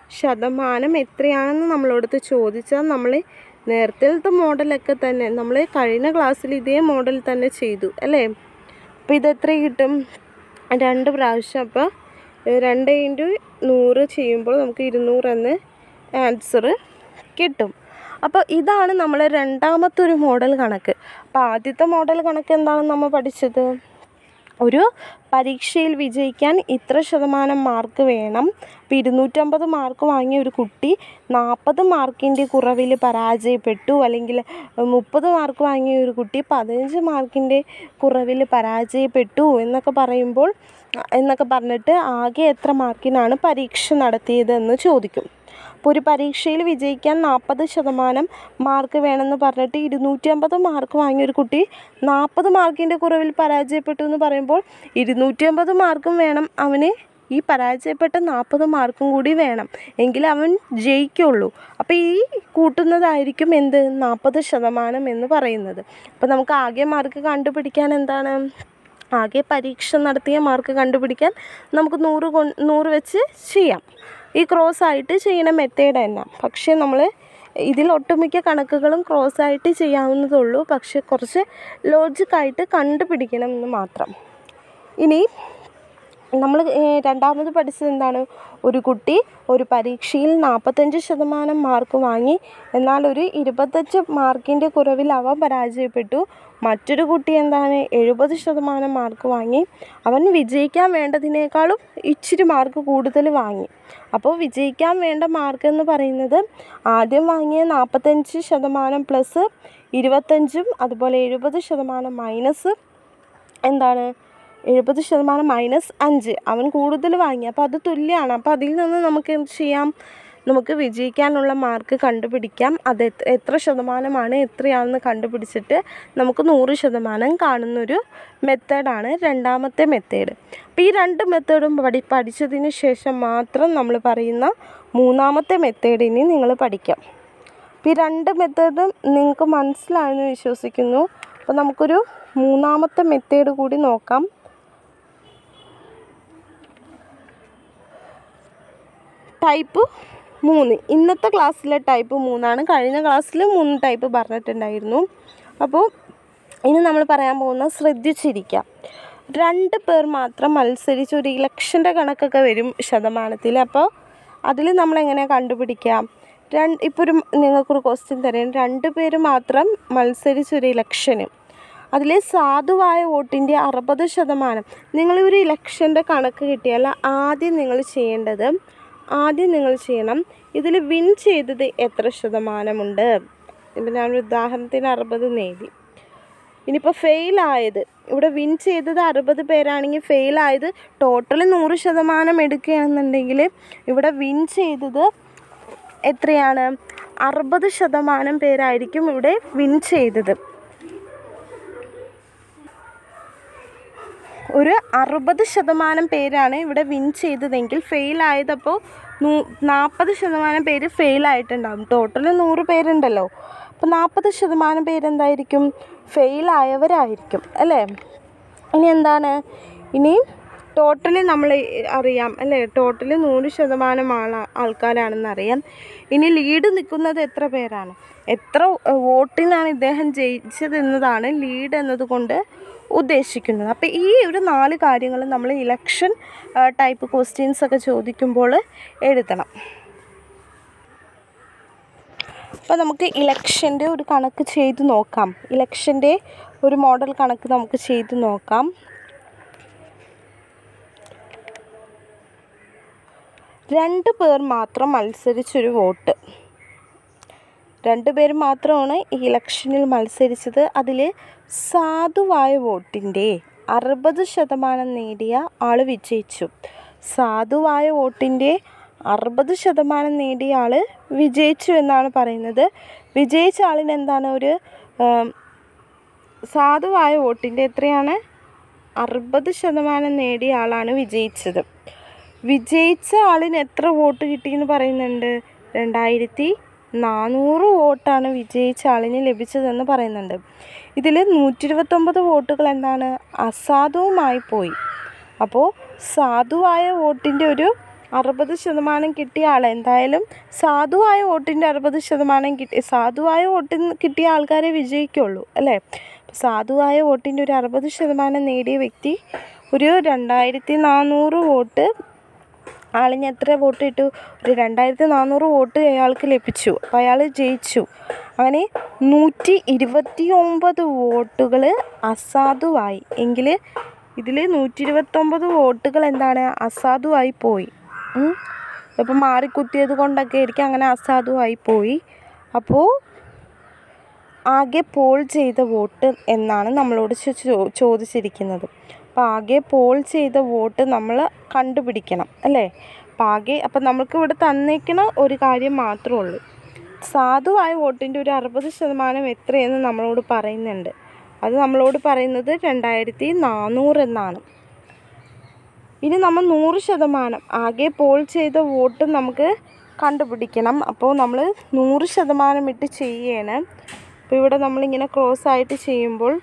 ശതമാനം എത്രയാണെന്ന് നമ്മളോടത്ത് ചോദിച്ചാൽ നമ്മൾ നേരത്തെ മോഡലൊക്കെ തന്നെ നമ്മൾ കഴിഞ്ഞ ക്ലാസ്സിൽ ഇതേ മോഡൽ തന്നെ ചെയ്തു അല്ലേ അപ്പോൾ ഇത് എത്ര കിട്ടും രണ്ട് പ്രാവശ്യം അപ്പോൾ രണ്ട് ഇൻറ്റു നൂറ് ചെയ്യുമ്പോൾ നമുക്ക് ഇരുന്നൂറെന്ന് ആൻസർ കിട്ടും അപ്പോൾ ഇതാണ് നമ്മൾ രണ്ടാമത്തെ ഒരു മോഡൽ കണക്ക് അപ്പോൾ ആദ്യത്തെ മോഡൽ കണക്ക് എന്താണ് നമ്മൾ പഠിച്ചത് ഒരു പരീക്ഷയിൽ വിജയിക്കാൻ ഇത്ര ശതമാനം മാർക്ക് വേണം ഇപ്പോൾ ഇരുന്നൂറ്റമ്പത് മാർക്ക് വാങ്ങിയ ഒരു കുട്ടി നാൽപ്പത് മാർക്കിൻ്റെ കുറവിൽ പരാജയപ്പെട്ടു അല്ലെങ്കിൽ മുപ്പത് മാർക്ക് വാങ്ങിയ ഒരു കുട്ടി പതിനഞ്ച് മാർക്കിൻ്റെ കുറവിൽ പരാജയപ്പെട്ടു എന്നൊക്കെ പറയുമ്പോൾ എന്നൊക്കെ പറഞ്ഞിട്ട് ആകെ എത്ര മാർക്കിനാണ് പരീക്ഷ നടത്തിയതെന്ന് ചോദിക്കും അപ്പോൾ ഒരു പരീക്ഷയിൽ വിജയിക്കാൻ നാൽപ്പത് ശതമാനം മാർക്ക് വേണമെന്ന് പറഞ്ഞിട്ട് ഇരുന്നൂറ്റി അമ്പത് മാർക്ക് വാങ്ങിയ ഒരു കുട്ടി നാൽപ്പത് മാർക്കിൻ്റെ കുറവിൽ പരാജയപ്പെട്ടു എന്ന് പറയുമ്പോൾ ഇരുന്നൂറ്റി അമ്പത് മാർക്കും വേണം അവന് ഈ പരാജയപ്പെട്ട നാൽപ്പത് മാർക്കും കൂടി വേണം എങ്കിൽ അവൻ ജയിക്കുള്ളൂ അപ്പോൾ ഈ കൂട്ടുന്നതായിരിക്കും എന്ത് നാൽപ്പത് ശതമാനം എന്ന് പറയുന്നത് അപ്പോൾ നമുക്ക് ആകെ മാർക്ക് കണ്ടുപിടിക്കാൻ എന്താണ് ആകെ പരീക്ഷ നടത്തിയ മാർക്ക് കണ്ടുപിടിക്കാൻ നമുക്ക് നൂറ് കൊ നൂറ് വെച്ച് ചെയ്യാം ഈ ക്രോസ് ആയിട്ട് ചെയ്യണ മെത്തേഡ് തന്നെ പക്ഷേ നമ്മൾ ഇതിൽ ഒട്ടുമിക്ക കണക്കുകളും ക്രോസ് ആയിട്ട് ചെയ്യാവുന്നതുള്ളൂ പക്ഷേ കുറച്ച് ലോജിക്കായിട്ട് കണ്ടുപിടിക്കണം എന്ന് മാത്രം ഇനി നമ്മൾ രണ്ടാമത് പഠിച്ചത് എന്താണ് ഒരു കുട്ടി ഒരു പരീക്ഷയിൽ നാൽപ്പത്തഞ്ച് ശതമാനം മാർക്ക് വാങ്ങി എന്നാൽ ഒരു ഇരുപത്തഞ്ച് മാർക്കിൻ്റെ കുറവിൽ അവൻ പരാജയപ്പെട്ടു മറ്റൊരു കുട്ടി എന്താണ് എഴുപത് ശതമാനം മാർക്ക് വാങ്ങി അവൻ വിജയിക്കാൻ വേണ്ടതിനേക്കാളും ഇച്ചിരി മാർക്ക് കൂടുതൽ വാങ്ങി അപ്പോൾ വിജയിക്കാൻ വേണ്ട മാർക്ക് എന്ന് പറയുന്നത് ആദ്യം വാങ്ങിയ നാൽപ്പത്തഞ്ച് ശതമാനം പ്ലസ് ഇരുപത്തഞ്ചും അതുപോലെ എഴുപത് ശതമാനം മൈനസ് എന്താണ് എഴുപത് ശതമാനം മൈനസ് അഞ്ച് അവൻ കൂടുതൽ വാങ്ങി അപ്പോൾ അത് തുല്യമാണ് അപ്പോൾ അതിൽ നിന്ന് നമുക്ക് എന്ത് ചെയ്യാം നമുക്ക് വിജയിക്കാനുള്ള മാർക്ക് കണ്ടുപിടിക്കാം അത് എത്ര എത്ര ശതമാനമാണ് എത്രയാണെന്ന് കണ്ടുപിടിച്ചിട്ട് നമുക്ക് നൂറ് ശതമാനം കാണുന്നൊരു മെത്തേഡാണ് രണ്ടാമത്തെ മെത്തേഡ് അപ്പോൾ ഈ രണ്ട് മെത്തേഡും പഠി പഠിച്ചതിന് ശേഷം മാത്രം നമ്മൾ പറയുന്ന മൂന്നാമത്തെ മെത്തേഡിനെ നിങ്ങൾ പഠിക്കാം അപ്പോൾ ഈ രണ്ട് മെത്തേഡും നിങ്ങൾക്ക് മനസ്സിലായെന്ന് വിശ്വസിക്കുന്നു അപ്പോൾ നമുക്കൊരു മൂന്നാമത്തെ മെത്തേഡ് കൂടി നോക്കാം ടൈപ്പ് മൂന്ന് ഇന്നത്തെ ക്ലാസ്സിലെ ടൈപ്പ് മൂന്നാണ് കഴിഞ്ഞ ക്ലാസ്സിൽ മൂന്ന് ടൈപ്പ് പറഞ്ഞിട്ടുണ്ടായിരുന്നു അപ്പോൾ ഇനി നമ്മൾ പറയാൻ പോകുന്ന ശ്രദ്ധിച്ചിരിക്കാം രണ്ട് പേർ മാത്രം മത്സരിച്ച് ഒരു ഇലക്ഷൻ്റെ കണക്കൊക്കെ വരും ശതമാനത്തിൽ അപ്പോൾ അതിൽ നമ്മൾ എങ്ങനെ കണ്ടുപിടിക്കാം രണ്ട് ഇപ്പോൾ ഒരു നിങ്ങൾക്കൊരു ക്വസ്റ്റ്യൻ തരാം രണ്ട് പേര് മാത്രം മത്സരിച്ചൊരു ഇലക്ഷന് അതിൽ സാധുവായ വോട്ടിൻ്റെ അറുപത് ശതമാനം നിങ്ങൾ ഒരു ഇലക്ഷൻ്റെ കണക്ക് കിട്ടിയാൽ ആദ്യം നിങ്ങൾ ചെയ്യേണ്ടത് ആദ്യം നിങ്ങൾ ചെയ്യണം ഇതിൽ വിൻ ചെയ്തത് എത്ര ശതമാനമുണ്ട് ഇപ്പം ഞാൻ ഒരു ഉദാഹരണത്തിന് അറുപത് നേടി ഇനിയിപ്പോൾ ഫെയിലായത് ഇവിടെ വിൻ ചെയ്തത് അറുപത് പേരാണെങ്കിൽ ഫെയിലായത് ടോട്ടൽ നൂറ് ശതമാനം എടുക്കുകയാണെന്നുണ്ടെങ്കിൽ ഇവിടെ വിൻ ചെയ്തത് എത്രയാണ് അറുപത് ശതമാനം പേരായിരിക്കും ഇവിടെ വിൻ ചെയ്തത് ഒരു അറുപത് ശതമാനം പേരാണ് ഇവിടെ വിൻ ചെയ്തതെങ്കിൽ ഫെയിൽ ആയതപ്പോൾ നൂ നാൽപ്പത് ശതമാനം പേര് ഫെയിൽ ആയിട്ടുണ്ടാകും ടോട്ടൽ നൂറ് പേരുണ്ടല്ലോ അപ്പോൾ നാൽപ്പത് ശതമാനം പേരെന്തായിരിക്കും ഫെയിൽ ആയവരായിരിക്കും അല്ലേ ഇനി എന്താണ് ഇനി ടോട്ടലി നമ്മൾ അറിയാം അല്ലേ ടോട്ടലി നൂറ് ശതമാനം ആൾ ആൾക്കാരാണെന്ന് അറിയാം ഇനി ലീഡ് നിൽക്കുന്നത് എത്ര പേരാണ് എത്ര വോട്ടിനാണ് ഇദ്ദേഹം ജയിച്ചത് എന്നതാണ് ലീഡ് എന്നതുകൊണ്ട് ഉദ്ദേശിക്കുന്നത് അപ്പോൾ ഈ ഒരു നാല് കാര്യങ്ങൾ നമ്മൾ ഇലക്ഷൻ ടൈപ്പ് ക്വസ്റ്റ്യൻസ് ഒക്കെ ചോദിക്കുമ്പോൾ എഴുതണം അപ്പോൾ നമുക്ക് ഇലക്ഷൻ്റെ ഒരു കണക്ക് ചെയ്ത് നോക്കാം ഇലക്ഷൻ്റെ ഒരു മോഡൽ കണക്ക് നമുക്ക് ചെയ്ത് നോക്കാം രണ്ട് പേർ മാത്രം മത്സരിച്ചൊരു വോട്ട് രണ്ട് പേർ മാത്രമാണ് ഈ ഇലക്ഷനിൽ മത്സരിച്ചത് അതിൽ സാധുവായ വോട്ടിൻ്റെ അറുപത് ശതമാനം നേടിയ ആൾ വിജയിച്ചു സാധുവായ വോട്ടിൻ്റെ അറുപത് ശതമാനം നേടിയ ആൾ വിജയിച്ചു എന്നാണ് പറയുന്നത് വിജയിച്ച ആളിന് എന്താണ് ഒരു ആം, സാധുവായ വോട്ടിൻ്റെ എത്രയാണ് അറുപത് ശതമാനം നേടിയ ആളാണ് വിജയിച്ചത് വിജയിച്ച ആളിന് എത്ര വോട്ട് കിട്ടിയെന്ന് പറയുന്നുണ്ട് രണ്ടായിരത്തി നാനൂറ് വോട്ടാണ് വിജയിച്ച ആളിന് ലഭിച്ചതെന്ന് പറയുന്നുണ്ട് ഇതിൽ നൂറ്റി ഇരുപത്തൊമ്പത് വോട്ടുകൾ എന്താണ് അസാധുവുമായി പോയി അപ്പോൾ സാധുവായ വോട്ടിൻ്റെ ഒരു അറുപത് ശതമാനം കിട്ടിയ ആൾ എന്തായാലും സാധുവായ വോട്ടിൻ്റെ അറുപത് ശതമാനം കിട്ടി സാധുവായ വോട്ടിന് കിട്ടിയ ആൾക്കാരെ വിജയിക്കുള്ളൂ അല്ലേ അപ്പോൾ സാധുവായ വോട്ടിൻ്റെ ഒരു അറുപത് ശതമാനം നേടിയ വ്യക്തി ഒരു രണ്ടായിരത്തി നാനൂറ് വോട്ട് ആളിന് എത്ര വോട്ട് കിട്ടു ഒരു രണ്ടായിരത്തി നാനൂറ് വോട്ട് അയാൾക്ക് ലഭിച്ചു അപ്പോൾ അയാൾ ജയിച്ചു അങ്ങനെ നൂറ്റി ഇരുപത്തി ഒമ്പത് വോട്ടുകൾ അസാധുവായി എങ്കിൽ ഇതിൽ നൂറ്റി ഇരുപത്തൊമ്പത് വോട്ടുകൾ എന്താണ് അസാധുവായി പോയി ഉം. ഇപ്പം മാറിക്കുത്തിയത് കൊണ്ടൊക്കെ ആയിരിക്കും അങ്ങനെ അസാധുവായി പോയി അപ്പോൾ ആകെ പോൾ ചെയ്ത വോട്ട് എന്നാണ് നമ്മളോട് ചോ- ചോ- ചോദിച്ചിരിക്കുന്നത് അപ്പോൾ ആകെ പോൾ ചെയ്ത വോട്ട് നമ്മൾ കണ്ടുപിടിക്കണം അല്ലേ അപ്പോൾ ആകെ അപ്പം നമുക്ക് ഇവിടെ തന്നേക്കണ ഒരു കാര്യം മാത്രമേ ഉള്ളൂ സാധുവായ വോട്ടിൻ്റെ ഒരു അറുപത് ശതമാനം എത്രയെന്ന് നമ്മളോട് പറയുന്നുണ്ട് അത് നമ്മളോട് പറയുന്നത് രണ്ടായിരത്തി നാനൂറ് എന്നാണ് ഇനി നമ്മൾ നൂറ് ശതമാനം ആകെ പോൾ ചെയ്ത വോട്ട് നമുക്ക് കണ്ടുപിടിക്കണം അപ്പോൾ നമ്മൾ നൂറ് ശതമാനം ഇട്ട് ചെയ്യണം അപ്പോൾ ഇവിടെ നമ്മളിങ്ങനെ ക്രോസ് ആയിട്ട് ചെയ്യുമ്പോൾ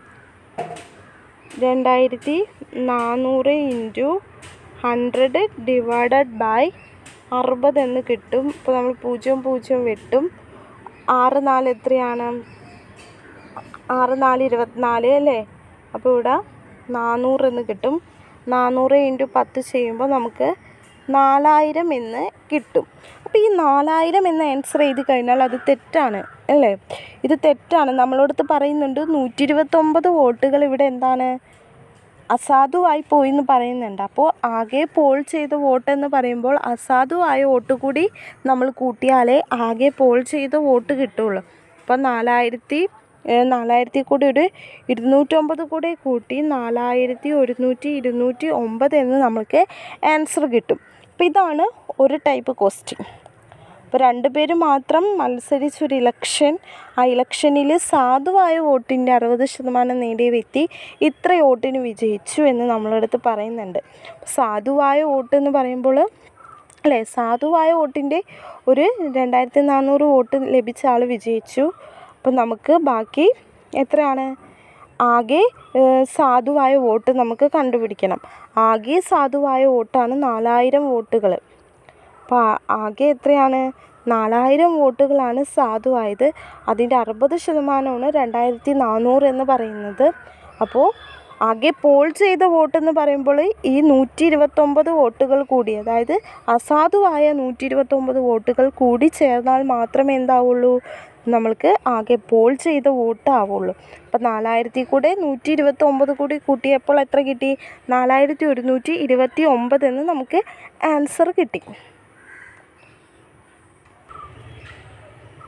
രണ്ടായിരത്തി നാനൂറ് ഇൻറ്റു ഹൺഡ്രഡ് ഡിവൈഡഡ് ബൈ അറുപത് എന്ന് കിട്ടും ഇപ്പോൾ നമ്മൾ പൂജ്യം പൂജ്യം വെട്ടും ആറ് നാല് എത്രയാണ് ആറ് നാല് ഇരുപത്തിനാല് അല്ലേ അപ്പോൾ ഇവിടെ നാനൂറ് എന്ന് കിട്ടും നാനൂറ് ഇൻറ്റു പത്ത് ചെയ്യുമ്പോൾ നമുക്ക് നാലായിരം എന്ന് കിട്ടും അപ്പോൾ ഈ നാലായിരം എന്ന ആൻസർ എഴുതി കഴിഞ്ഞാൽ അത് തെറ്റാണ് അല്ലേ ഇത് തെറ്റാണ് നമ്മളോടത്ത് പറയുന്നുണ്ട് നൂറ്റി ഇരുപത്തൊമ്പത് വോട്ടുകൾ ഇവിടെ എന്താണ് അസാധുവായി പോയി എന്ന് പറയുന്നുണ്ട് അപ്പോൾ ആകെ പോൾ ചെയ്ത വോട്ട് എന്ന് പറയുമ്പോൾ അസാധുവായ വോട്ട് കൂടി നമ്മൾ കൂട്ടിയാലേ ആകെ പോൾ ചെയ്ത വോട്ട് കിട്ടുള്ളൂ അപ്പോൾ നാലായിരത്തി ഏഹ് നാലായിരത്തി കൂടി ഒരു ഇരുന്നൂറ്റൊമ്പത് കൂടി കൂട്ടി നാലായിരത്തി ഒരുന്നൂറ്റി ഇരുന്നൂറ്റി ഒമ്പത് എന്ന് നമുക്ക് ആൻസർ കിട്ടും അപ്പോൾ ഇതാണ് ഒരു ടൈപ്പ് ക്വസ്റ്റ്യൻ അപ്പോൾ രണ്ടുപേര് മാത്രം മത്സരിച്ചൊരു ഇലക്ഷൻ ആ ഇലക്ഷനിൽ സാധുവായ വോട്ടിൻ്റെ അറുപത് ശതമാനം നേടിയ വ്യക്തി ഇത്ര വോട്ടിന് വിജയിച്ചു എന്ന് നമ്മളടുത്ത് പറയുന്നുണ്ട് സാധുവായ വോട്ട് എന്ന് പറയുമ്പോൾ അല്ലേ സാധുവായ വോട്ടിൻ്റെ ഒരു രണ്ടായിരത്തി നാനൂറ് വോട്ട് ലഭിച്ച ആൾ വിജയിച്ചു അപ്പം നമുക്ക് ബാക്കി എത്രയാണ് ആകെ ഏഹ്, സാധുവായ വോട്ട് നമുക്ക് കണ്ടുപിടിക്കണം ആകെ സാധുവായ വോട്ടാണ് നാലായിരം വോട്ടുകൾ അപ്പോൾ ആ- ആകെ എത്രയാണ് നാലായിരം വോട്ടുകളാണ് സാധുവായത് അതിൻ്റെ അറുപത് ശതമാനമാണ് രണ്ടായിരത്തി നാനൂറ് എന്ന് പറയുന്നത് അപ്പോൾ ആകെ പോൾ ചെയ്ത വോട്ടെന്ന് പറയുമ്പോൾ ഈ നൂറ്റി ഇരുപത്തൊമ്പത് വോട്ടുകൾ കൂടി അതായത് അസാധുവായ നൂറ്റി ഇരുപത്തൊമ്പത് വോട്ടുകൾ കൂടി ചേർന്നാൽ മാത്രമേ എന്താവുള്ളൂ നമ്മൾക്ക് ആകെ പോൾ ചെയ്ത വോട്ട് ആവുള്ളൂ അപ്പം നാലായിരത്തി കൂടെ നൂറ്റി ഇരുപത്തി ഒമ്പത് കൂടി കൂട്ടിയപ്പോൾ എത്ര കിട്ടി നാലായിരത്തി ഒരുന്നൂറ്റി ഇരുപത്തി ഒമ്പത് എന്ന് നമുക്ക് ആൻസർ കിട്ടി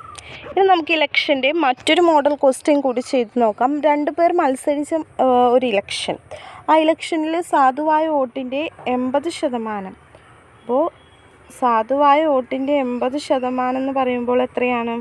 ഇനി നമുക്ക് ഇലക്ഷൻ്റെ മറ്റൊരു മോഡൽ ക്വസ്റ്റ്യൻ കൂടി ചെയ്ത് നോക്കാം രണ്ട് പേർ മത്സരിച്ച ആ, ഒരു ഇലക്ഷൻ ആ ഇലക്ഷനിൽ സാധുവായ വോട്ടിൻ്റെ എൺപത് ശതമാനം അപ്പോൾ സാധുവായ വോട്ടിൻ്റെ എൺപത് ശതമാനം എന്ന് പറയുമ്പോൾ എത്രയാണ്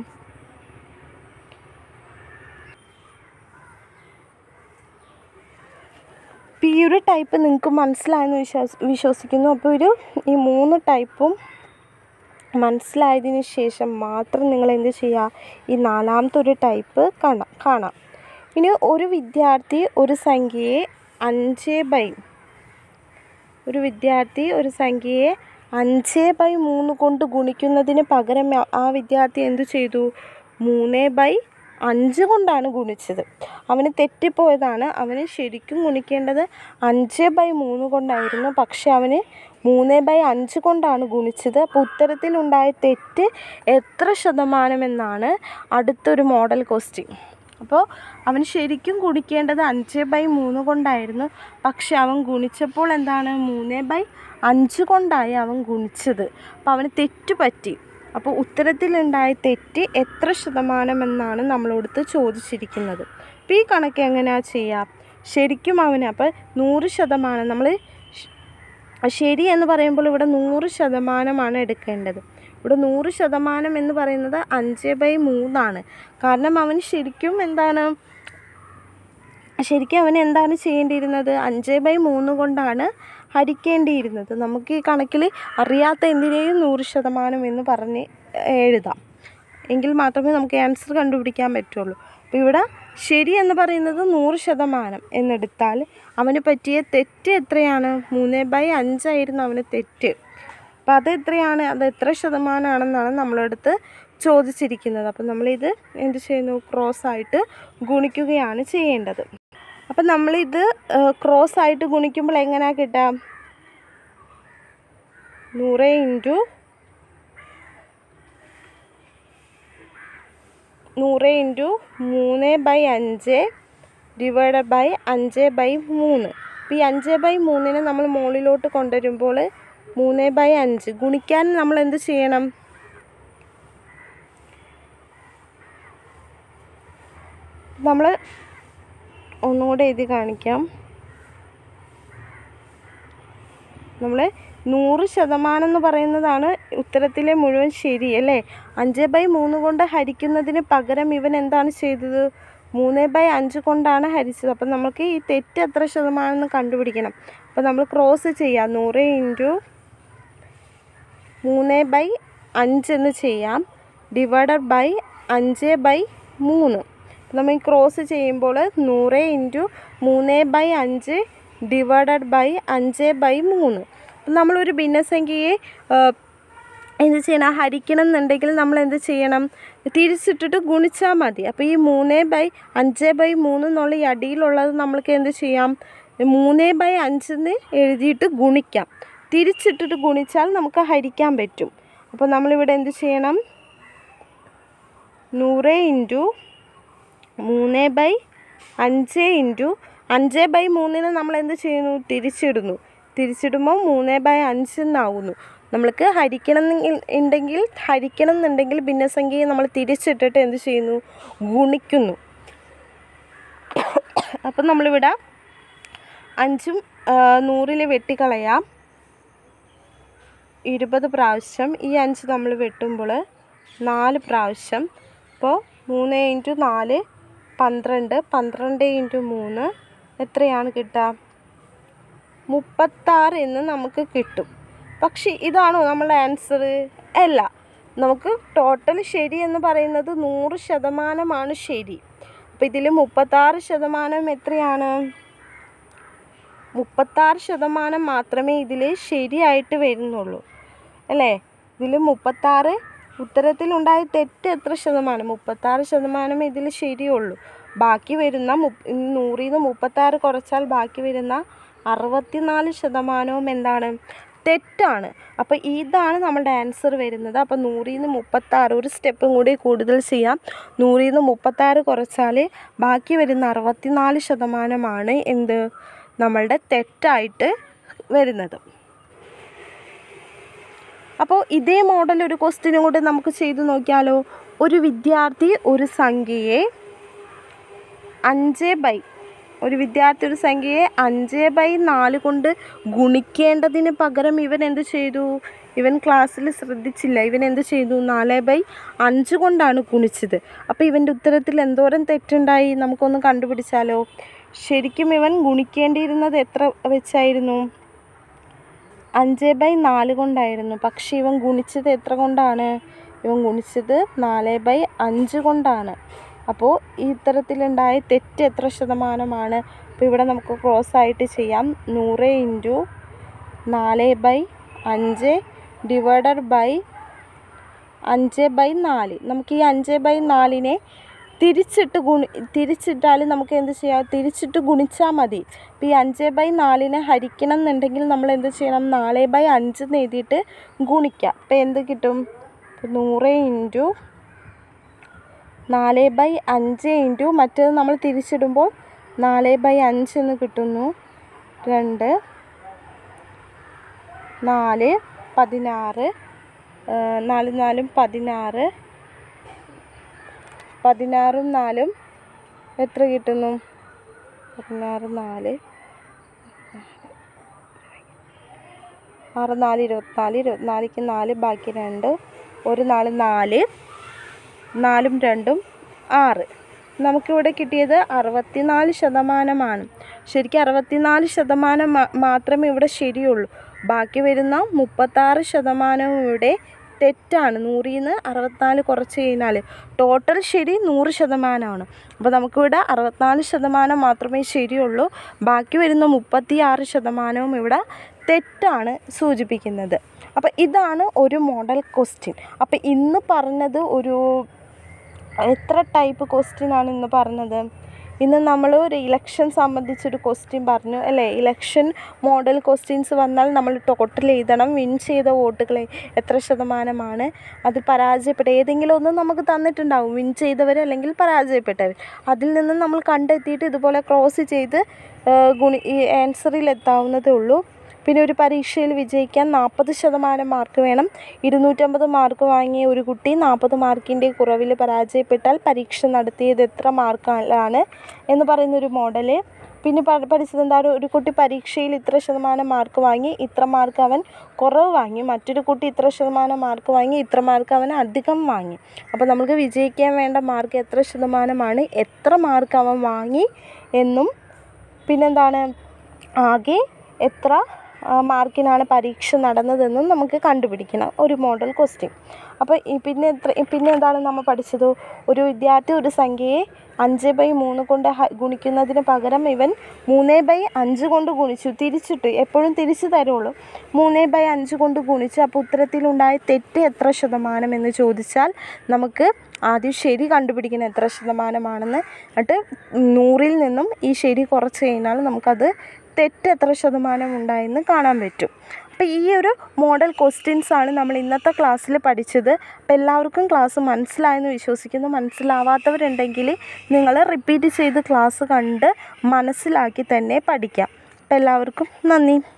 അപ്പോൾ ഈ ഒരു ടൈപ്പ് നിങ്ങൾക്ക് മനസ്സിലായെന്ന് വിശ്വാസ വിശ്വസിക്കുന്നു അപ്പോൾ ഒരു ഈ മൂന്ന് ടൈപ്പും മനസ്സിലായതിന് ശേഷം മാത്രം നിങ്ങൾ എന്ത് ചെയ്യുക ഈ നാലാമത്തെ ഒരു ടൈപ്പ് കാണാം കാണാം ഇനി ഒരു വിദ്യാർത്ഥി ഒരു സംഖ്യയെ അഞ്ച് ബൈ ഒരു വിദ്യാർത്ഥി ഒരു സംഖ്യയെ അഞ്ച് ബൈ മൂന്ന് കൊണ്ട് ഗുണിക്കുന്നതിന് പകരം ആ- ആ വിദ്യാർത്ഥി എന്തു ചെയ്തു മൂന്ന് ബൈ അഞ്ച് കൊണ്ടാണ് ഗുണിച്ചത് അവന് തെറ്റിപ്പോയതാണ് അവന് ശരിക്കും ഗുണിക്കേണ്ടത് അഞ്ച് ബൈ മൂന്ന് കൊണ്ടായിരുന്നു പക്ഷെ അവന് മൂന്ന് ബൈ അഞ്ച് കൊണ്ടാണ് ഗുണിച്ചത് അപ്പോൾ ഉത്തരത്തിലുണ്ടായ തെറ്റ് എത്ര ശതമാനമെന്നാണ് അടുത്തൊരു മോഡൽ ക്വസ്റ്റ്യൻ അപ്പോൾ അവൻ ശരിക്കും ഗുണിക്കേണ്ടത് അഞ്ച് ബൈ മൂന്ന് കൊണ്ടായിരുന്നു പക്ഷെ അവൻ ഗുണിച്ചപ്പോൾ എന്താണ് മൂന്ന് ബൈ അഞ്ച് കൊണ്ടായി അവൻ ഗുണിച്ചത് അപ്പോൾ അവന് തെറ്റ് പറ്റി അപ്പോൾ ഉത്തരത്തിലുണ്ടായ തെറ്റ് എത്ര ശതമാനമെന്നാണ് നമ്മളോടുത്ത് ചോദിച്ചിരിക്കുന്നത് അപ്പോൾ ഈ കണക്ക് എങ്ങനെയാണ് ചെയ്യുക ശരിക്കും അവന് അപ്പോൾ നൂറ് ശതമാനം നമ്മൾ ശരി എന്ന് പറയുമ്പോൾ ഇവിടെ നൂറ് ശതമാനമാണ് എടുക്കേണ്ടത് ഇവിടെ നൂറ് ശതമാനം എന്ന് പറയുന്നത് അഞ്ച് ബൈ മൂന്നാണ് കാരണം അവൻ ശരിക്കും എന്താണ് ശരിക്കും അവൻ എന്താണ് ചെയ്യേണ്ടിയിരുന്നത് അഞ്ച് ബൈ മൂന്ന് കൊണ്ടാണ് ഹരിക്കേണ്ടിയിരുന്നത് നമുക്ക് ഈ കണക്കിൽ അറിയാത്ത എന്തിനേയും നൂറ് ശതമാനം എന്ന് പറഞ്ഞ് എഴുതാം എങ്കിൽ മാത്രമേ നമുക്ക് ആൻസർ കണ്ടുപിടിക്കാൻ പറ്റുള്ളൂ അപ്പോൾ ഇവിടെ ശരി എന്ന് പറയുന്നത് നൂറ് ശതമാനം എന്നെടുത്താൽ അവന് പറ്റിയ തെറ്റ് എത്രയാണ് മൂന്ന് ബൈ അഞ്ചായിരുന്നു അവന് തെറ്റ് അപ്പോൾ അത് എത്രയാണ് അത് എത്ര ശതമാനമാണെന്നാണ് നമ്മളടുത്ത് ചോദിച്ചിരിക്കുന്നത് അപ്പം നമ്മളിത് എന്ത് ചെയ്യുന്നു ക്രോസ് ആയിട്ട് ഗുണിക്കുകയാണ് ചെയ്യേണ്ടത് അപ്പം നമ്മളിത് ക്രോസ് ആയിട്ട് ഗുണിക്കുമ്പോൾ എങ്ങനെയാണ് കിട്ടുക നൂറ് ഇൻറ്റു നൂറ് ഇൻറ്റു മൂന്ന് ബൈ അഞ്ച് ഡിവൈഡ് ബൈ അഞ്ച് ബൈ മൂന്ന് അപ്പോൾ ഈ അഞ്ച് ബൈ മൂന്നിനെ നമ്മൾ മുകളിലോട്ട് കൊണ്ടുവരുമ്പോൾ മൂന്ന് ബൈ അഞ്ച് ഗുണിക്കാൻ നമ്മൾ എന്ത് ചെയ്യണം നമ്മൾ ഒന്നുകൂടെ എഴുതി കാണിക്കാം നമ്മൾ നൂറ് ശതമാനം എന്ന് പറയുന്നതാണ് ഉത്തരത്തിലെ മുഴുവൻ ശരി അല്ലേ അഞ്ച് ബൈ മൂന്ന് കൊണ്ട് ഹരിക്കുന്നതിന് പകരം ഇവൻ എന്താണ് ചെയ്തത് മൂന്ന് ബൈ അഞ്ച് കൊണ്ടാണ് ഹരിച്ചത് അപ്പം നമുക്ക് ഈ തെറ്റ് എത്ര ശതമാനം എന്ന് കണ്ടുപിടിക്കണം അപ്പോൾ നമ്മൾ ക്രോസ് ചെയ്യാം നൂറ് ഇൻറ്റു മൂന്ന് ബൈ അഞ്ച് എന്ന് ചെയ്യാം ഡിവൈഡഡ് ബൈ അഞ്ച് ബൈ മൂന്ന് നമ്മൾ ഈ ക്രോസ് ചെയ്യുമ്പോൾ നൂറ് ഇൻറ്റു മൂന്ന് ബൈ അഞ്ച് ഡിവൈഡഡ് ബൈ അഞ്ച് ബൈ മൂന്ന് അപ്പം നമ്മളൊരു ഭിന്നസംഖ്യയെ ആ, എന്ത് ചെയ്യണം ഹരിക്കണം എന്നുണ്ടെങ്കിൽ നമ്മൾ എന്ത് ചെയ്യണം തിരിച്ചിട്ടിട്ട് ഗുണിച്ചാൽ മതി അപ്പോൾ ഈ മൂന്ന് ബൈ അഞ്ച് ബൈ മൂന്ന് എന്നുള്ള ഈ അടിയിലുള്ളത് നമ്മൾക്ക് എന്ത് ചെയ്യാം മൂന്ന് ബൈ അഞ്ചെന്ന് എഴുതിയിട്ട് ഗുണിക്കാം തിരിച്ചിട്ടിട്ട് ഗുണിച്ചാൽ നമുക്ക് ഹരിക്കാൻ പറ്റും അപ്പോൾ നമ്മളിവിടെ എന്ത് ചെയ്യണം നൂറ് ഇൻറ്റു മൂന്ന് ബൈ അഞ്ച് ഇൻറ്റു അഞ്ച് ബൈ മൂന്നിന് നമ്മൾ എന്ത് ചെയ്യുന്നു തിരിച്ചിടുന്നു തിരിച്ചിടുമ്പോൾ മൂന്ന് ബൈ അഞ്ച് എന്നാകുന്നു നമ്മൾക്ക് ഹരിക്കണം എന്നെങ്കിൽ- ഉണ്ടെങ്കിൽ ഹരിക്കണം എന്നുണ്ടെങ്കിൽ ഭിന്നസംഖ്യയെ നമ്മൾ തിരിച്ചിട്ടിട്ട് എന്ത് ചെയ്യുന്നു ഗുണിക്കുന്നു അപ്പം നമ്മളിവിടെ അഞ്ചും നൂറിൽ വെട്ടിക്കളയാം ഇരുപത് പ്രാവശ്യം ഈ അഞ്ച് നമ്മൾ വെട്ടുമ്പോൾ നാല് പ്രാവശ്യം അപ്പോൾ മൂന്ന് ഇൻറ്റു നാല് പന്ത്രണ്ട് പന്ത്രണ്ട് ഇൻറ്റു മൂന്ന് എത്രയാണ് കിട്ടുക മുപ്പത്താറ് എന്ന് നമുക്ക് കിട്ടും പക്ഷേ ഇതാണോ നമ്മളുടെ ആൻസർ അല്ല നമുക്ക് ടോട്ടൽ ശരി എന്ന് പറയുന്നത് നൂറ് ശതമാനമാണ് ശരി അപ്പോൾ ഇതിൽ മുപ്പത്താറ് ശതമാനം എത്രയാണ് മുപ്പത്താറ് ശതമാനം മാത്രമേ ഇതിൽ ശരിയായിട്ട് വരുന്നുള്ളൂ അല്ലേ ഇതിൽ മുപ്പത്താറ് ഉത്തരത്തിലുണ്ടായ തെറ്റ് എത്ര ശതമാനം മുപ്പത്താറ് ശതമാനം ഇതിൽ ശരിയുള്ളൂ ബാക്കി വരുന്ന മുപ്പ നൂറിൽ നിന്ന് മുപ്പത്താറ് കുറച്ചാൽ ബാക്കി വരുന്ന അറുപത്തിനാല് ശതമാനവും എന്താണ് തെറ്റാണ് അപ്പോൾ ഇതാണ് നമ്മളുടെ ആൻസർ വരുന്നത് അപ്പോൾ നൂറിൽ നിന്ന് മുപ്പത്താറ് ഒരു സ്റ്റെപ്പും കൂടി കൂടുതൽ ചെയ്യാം നൂറിൽ നിന്ന് മുപ്പത്താറ് കുറച്ചാൽ ബാക്കി വരുന്ന അറുപത്തിനാല് ശതമാനമാണ് എന്ത് നമ്മളുടെ തെറ്റായിട്ട് വരുന്നത് അപ്പോൾ ഇതേ മോഡൽ ഒരു ക്വസ്റ്റ്യനും കൂടി നമുക്ക് ചെയ്തു നോക്കിയാലോ ഒരു വിദ്യാർത്ഥി ഒരു സംഖ്യയെ അഞ്ച് ബൈ ഒരു വിദ്യാർത്ഥി ഒരു സംഖ്യയെ അഞ്ച് ബൈ നാല് കൊണ്ട് ഗുണിക്കേണ്ടതിന് പകരം ഇവൻ എന്ത് ചെയ്തു ഇവൻ ക്ലാസ്സിൽ ശ്രദ്ധിച്ചില്ല ഇവൻ എന്ത് ചെയ്തു നാല് ബൈ അഞ്ച് കൊണ്ടാണ് ഗുണിച്ചത് അപ്പോൾ ഇവൻ്റെ ഉത്തരത്തിൽ എന്തോരം തെറ്റുണ്ടായി നമുക്കൊന്ന് കണ്ടുപിടിച്ചാലോ ശരിക്കും ഇവൻ ഗുണിക്കേണ്ടിയിരുന്നത് എത്ര വെച്ചായിരുന്നു അഞ്ച് ബൈ നാല് കൊണ്ടായിരുന്നു പക്ഷേ ഇവൻ ഗുണിച്ചത് എത്ര കൊണ്ടാണ് ഇവൻ ഗുണിച്ചത് നാല് ബൈ അഞ്ച് കൊണ്ടാണ് അപ്പോൾ ഈ ഇത്തരത്തിലുണ്ടായ തെറ്റ് എത്ര ശതമാനമാണ് അപ്പോൾ ഇവിടെ നമുക്ക് ക്രോസ് ആയിട്ട് ചെയ്യാം നൂറ് ഇൻറ്റു നാല് ബൈ അഞ്ച് ഡിവൈഡഡ് ബൈ അഞ്ച് ബൈ നാല് നമുക്ക് ഈ അഞ്ച് ബൈ നാലിനെ തിരിച്ചിട്ട് ഗുണി തിരിച്ചിട്ടാൽ നമുക്ക് എന്ത് ചെയ്യാം തിരിച്ചിട്ട് ഗുണിച്ചാൽ മതി ഇപ്പോൾ ഈ അഞ്ച് ബൈ നാലിനെ ഹരിക്കണം എന്നുണ്ടെങ്കിൽ നമ്മൾ എന്ത് ചെയ്യണം നാല് ബൈ അഞ്ച് എന്ന് എഴുതിയിട്ട് ഗുണിക്കാം അപ്പോൾ എന്ത് കിട്ടും ഇപ്പോൾ നൂറ് ഇൻറ്റു നാല് ബൈ അഞ്ച് ഇൻറ്റു മറ്റേത് നമ്മൾ തിരിച്ചിടുമ്പോൾ നാല് ബൈ അഞ്ച് എന്ന് കിട്ടുന്നു രണ്ട് നാല് പതിനാറ് ആ, നാല് നാലും പതിനാറ് പതിനാറും നാലും എത്ര കിട്ടുന്നു പതിനാറ് നാല് ആറ് നാല് ഇരുപത്തിനാല് ഇരുപത്തിനാലിക്ക് നാല് ബാക്കി രണ്ട് ഒരു നാല് നാല് നാലും രണ്ടും ആറ് നമുക്കിവിടെ കിട്ടിയത് അറുപത്തിനാല് ശതമാനമാണ് ശരിക്കും അറുപത്തിനാല് ശതമാനം മാ- മാത്രമേ ഇവിടെ ശരിയുള്ളൂ ബാക്കി വരുന്ന മുപ്പത്താറ് ശതമാനവും ഇവിടെ തെറ്റാണ് നൂറിൽ നിന്ന് അറുപത്തിനാല് കുറച്ച് കഴിഞ്ഞാൽ ടോട്ടൽ ശരി നൂറ് ശതമാനമാണ് അപ്പോൾ നമുക്കിവിടെ അറുപത്തിനാല് ശതമാനം മാത്രമേ ശരിയുള്ളൂ ബാക്കി വരുന്ന മുപ്പത്തി ആറ് ശതമാനവും ഇവിടെ തെറ്റാണ് സൂചിപ്പിക്കുന്നത് അപ്പോൾ ഇതാണ് ഒരു മോഡൽ ക്വസ്റ്റ്യൻ അപ്പോൾ ഇന്ന് പറഞ്ഞത് ഒരു എത്ര ടൈപ്പ് ക്വസ്റ്റ്യൻ ആണ് ഇന്ന് പറഞ്ഞത് ഇന്ന് നമ്മൾ ഒരു ഇലക്ഷൻ സംബന്ധിച്ചൊരു ക്വസ്റ്റ്യൻ പറഞ്ഞു അല്ലേ ഇലക്ഷൻ മോഡൽ ക്വസ്റ്റ്യൻസ് വന്നാൽ നമ്മൾ ടോട്ടൽ എഴുതണം വിൻ ചെയ്ത വോട്ടുകൾ എത്ര ശതമാനമാണ് അത് പരാജയപ്പെട്ട ഏതെങ്കിലും ഒന്ന് നമുക്ക് തന്നിട്ടുണ്ടാവും വിൻ ചെയ്തവർ അല്ലെങ്കിൽ പരാജയപ്പെട്ടവർ അതിൽ നിന്ന് നമ്മൾ കണ്ടെത്തിയിട്ട് ഇതുപോലെ ക്രോസ് ചെയ്ത് ആ, ഗുണി ഈ ആൻസറിൽ എത്താവുന്നതേ ഉള്ളൂ പിന്നെ ഒരു പരീക്ഷയിൽ വിജയിക്കാൻ നാൽപ്പത് ശതമാനം മാർക്ക് വേണം ഇരുന്നൂറ്റമ്പത് മാർക്ക് വാങ്ങിയ ഒരു കുട്ടി നാൽപ്പത് മാർക്കിൻ്റെ കുറവിൽ പരാജയപ്പെട്ടാൽ പരീക്ഷ നടത്തിയത് എത്ര മാർക്കാണ് എന്ന് പറയുന്നൊരു മോഡല് പിന്നെ പ- പഠിച്ചത് എന്താണ് ഒരു കുട്ടി പരീക്ഷയിൽ ഇത്ര ശതമാനം മാർക്ക് വാങ്ങി ഇത്ര മാർക്ക് അവൻ കുറവ് വാങ്ങി മറ്റൊരു കുട്ടി ഇത്ര ശതമാനം മാർക്ക് വാങ്ങി ഇത്ര മാർക്ക് അവൻ അധികം വാങ്ങി അപ്പോൾ നമുക്ക് വിജയിക്കാൻ വേണ്ട മാർക്ക് എത്ര ശതമാനമാണ് എത്ര മാർക്ക് അവൻ വാങ്ങി എന്നും പിന്നെന്താണ് ആകെ എത്ര ആ, മാർക്കിനാണ് പരീക്ഷ നടന്നതെന്നും നമുക്ക് കണ്ടുപിടിക്കണം ഒരു മോഡൽ ക്വസ്റ്റ്യൻ അപ്പോൾ ഈ പിന്നെ എത്ര പിന്നെ എന്താണ് നമ്മൾ പഠിച്ചത് ഒരു വിദ്യാർത്ഥി ഒരു സംഖ്യയെ അഞ്ച് ബൈ മൂന്ന് കൊണ്ട് ഹ- ഗുണിക്കുന്നതിന് പകരം ഇവൻ മൂന്ന് ബൈ അഞ്ച് കൊണ്ട് ഗുണിച്ചു തിരിച്ചിട്ട് എപ്പോഴും തിരിച്ചു തരുള്ളൂ മൂന്ന് ബൈ അഞ്ച് കൊണ്ട് ഗുണിച്ചു അപ്പോൾ ഉത്തരത്തിലുണ്ടായ തെറ്റ് എത്ര ശതമാനം എന്ന് ചോദിച്ചാൽ നമുക്ക് ആദ്യം ശരി കണ്ടുപിടിക്കണം എത്ര ശതമാനമാണെന്ന് എന്നിട്ട് നൂറിൽ നിന്നും ഈ ശരി കുറച്ച് കഴിഞ്ഞാൽ നമുക്കത് തെറ്റ് എത്ര ശതമാനം ഉണ്ടായെന്ന് കാണാൻ പറ്റും അപ്പോൾ ഈ ഒരു മോഡൽ ക്വസ്റ്റ്യൻസ് ആണ് നമ്മൾ ഇന്നത്തെ ക്ലാസ്സിൽ പഠിച്ചത് അപ്പോൾ എല്ലാവർക്കും ക്ലാസ് മനസ്സിലായെന്ന് വിശ്വസിക്കുന്നു മനസ്സിലാവാത്തവരുണ്ടെങ്കിൽ നിങ്ങൾ റിപ്പീറ്റ് ചെയ്ത് ക്ലാസ് കണ്ട് മനസ്സിലാക്കി തന്നെ പഠിക്കാം അപ്പോൾ എല്ലാവർക്കും നന്ദി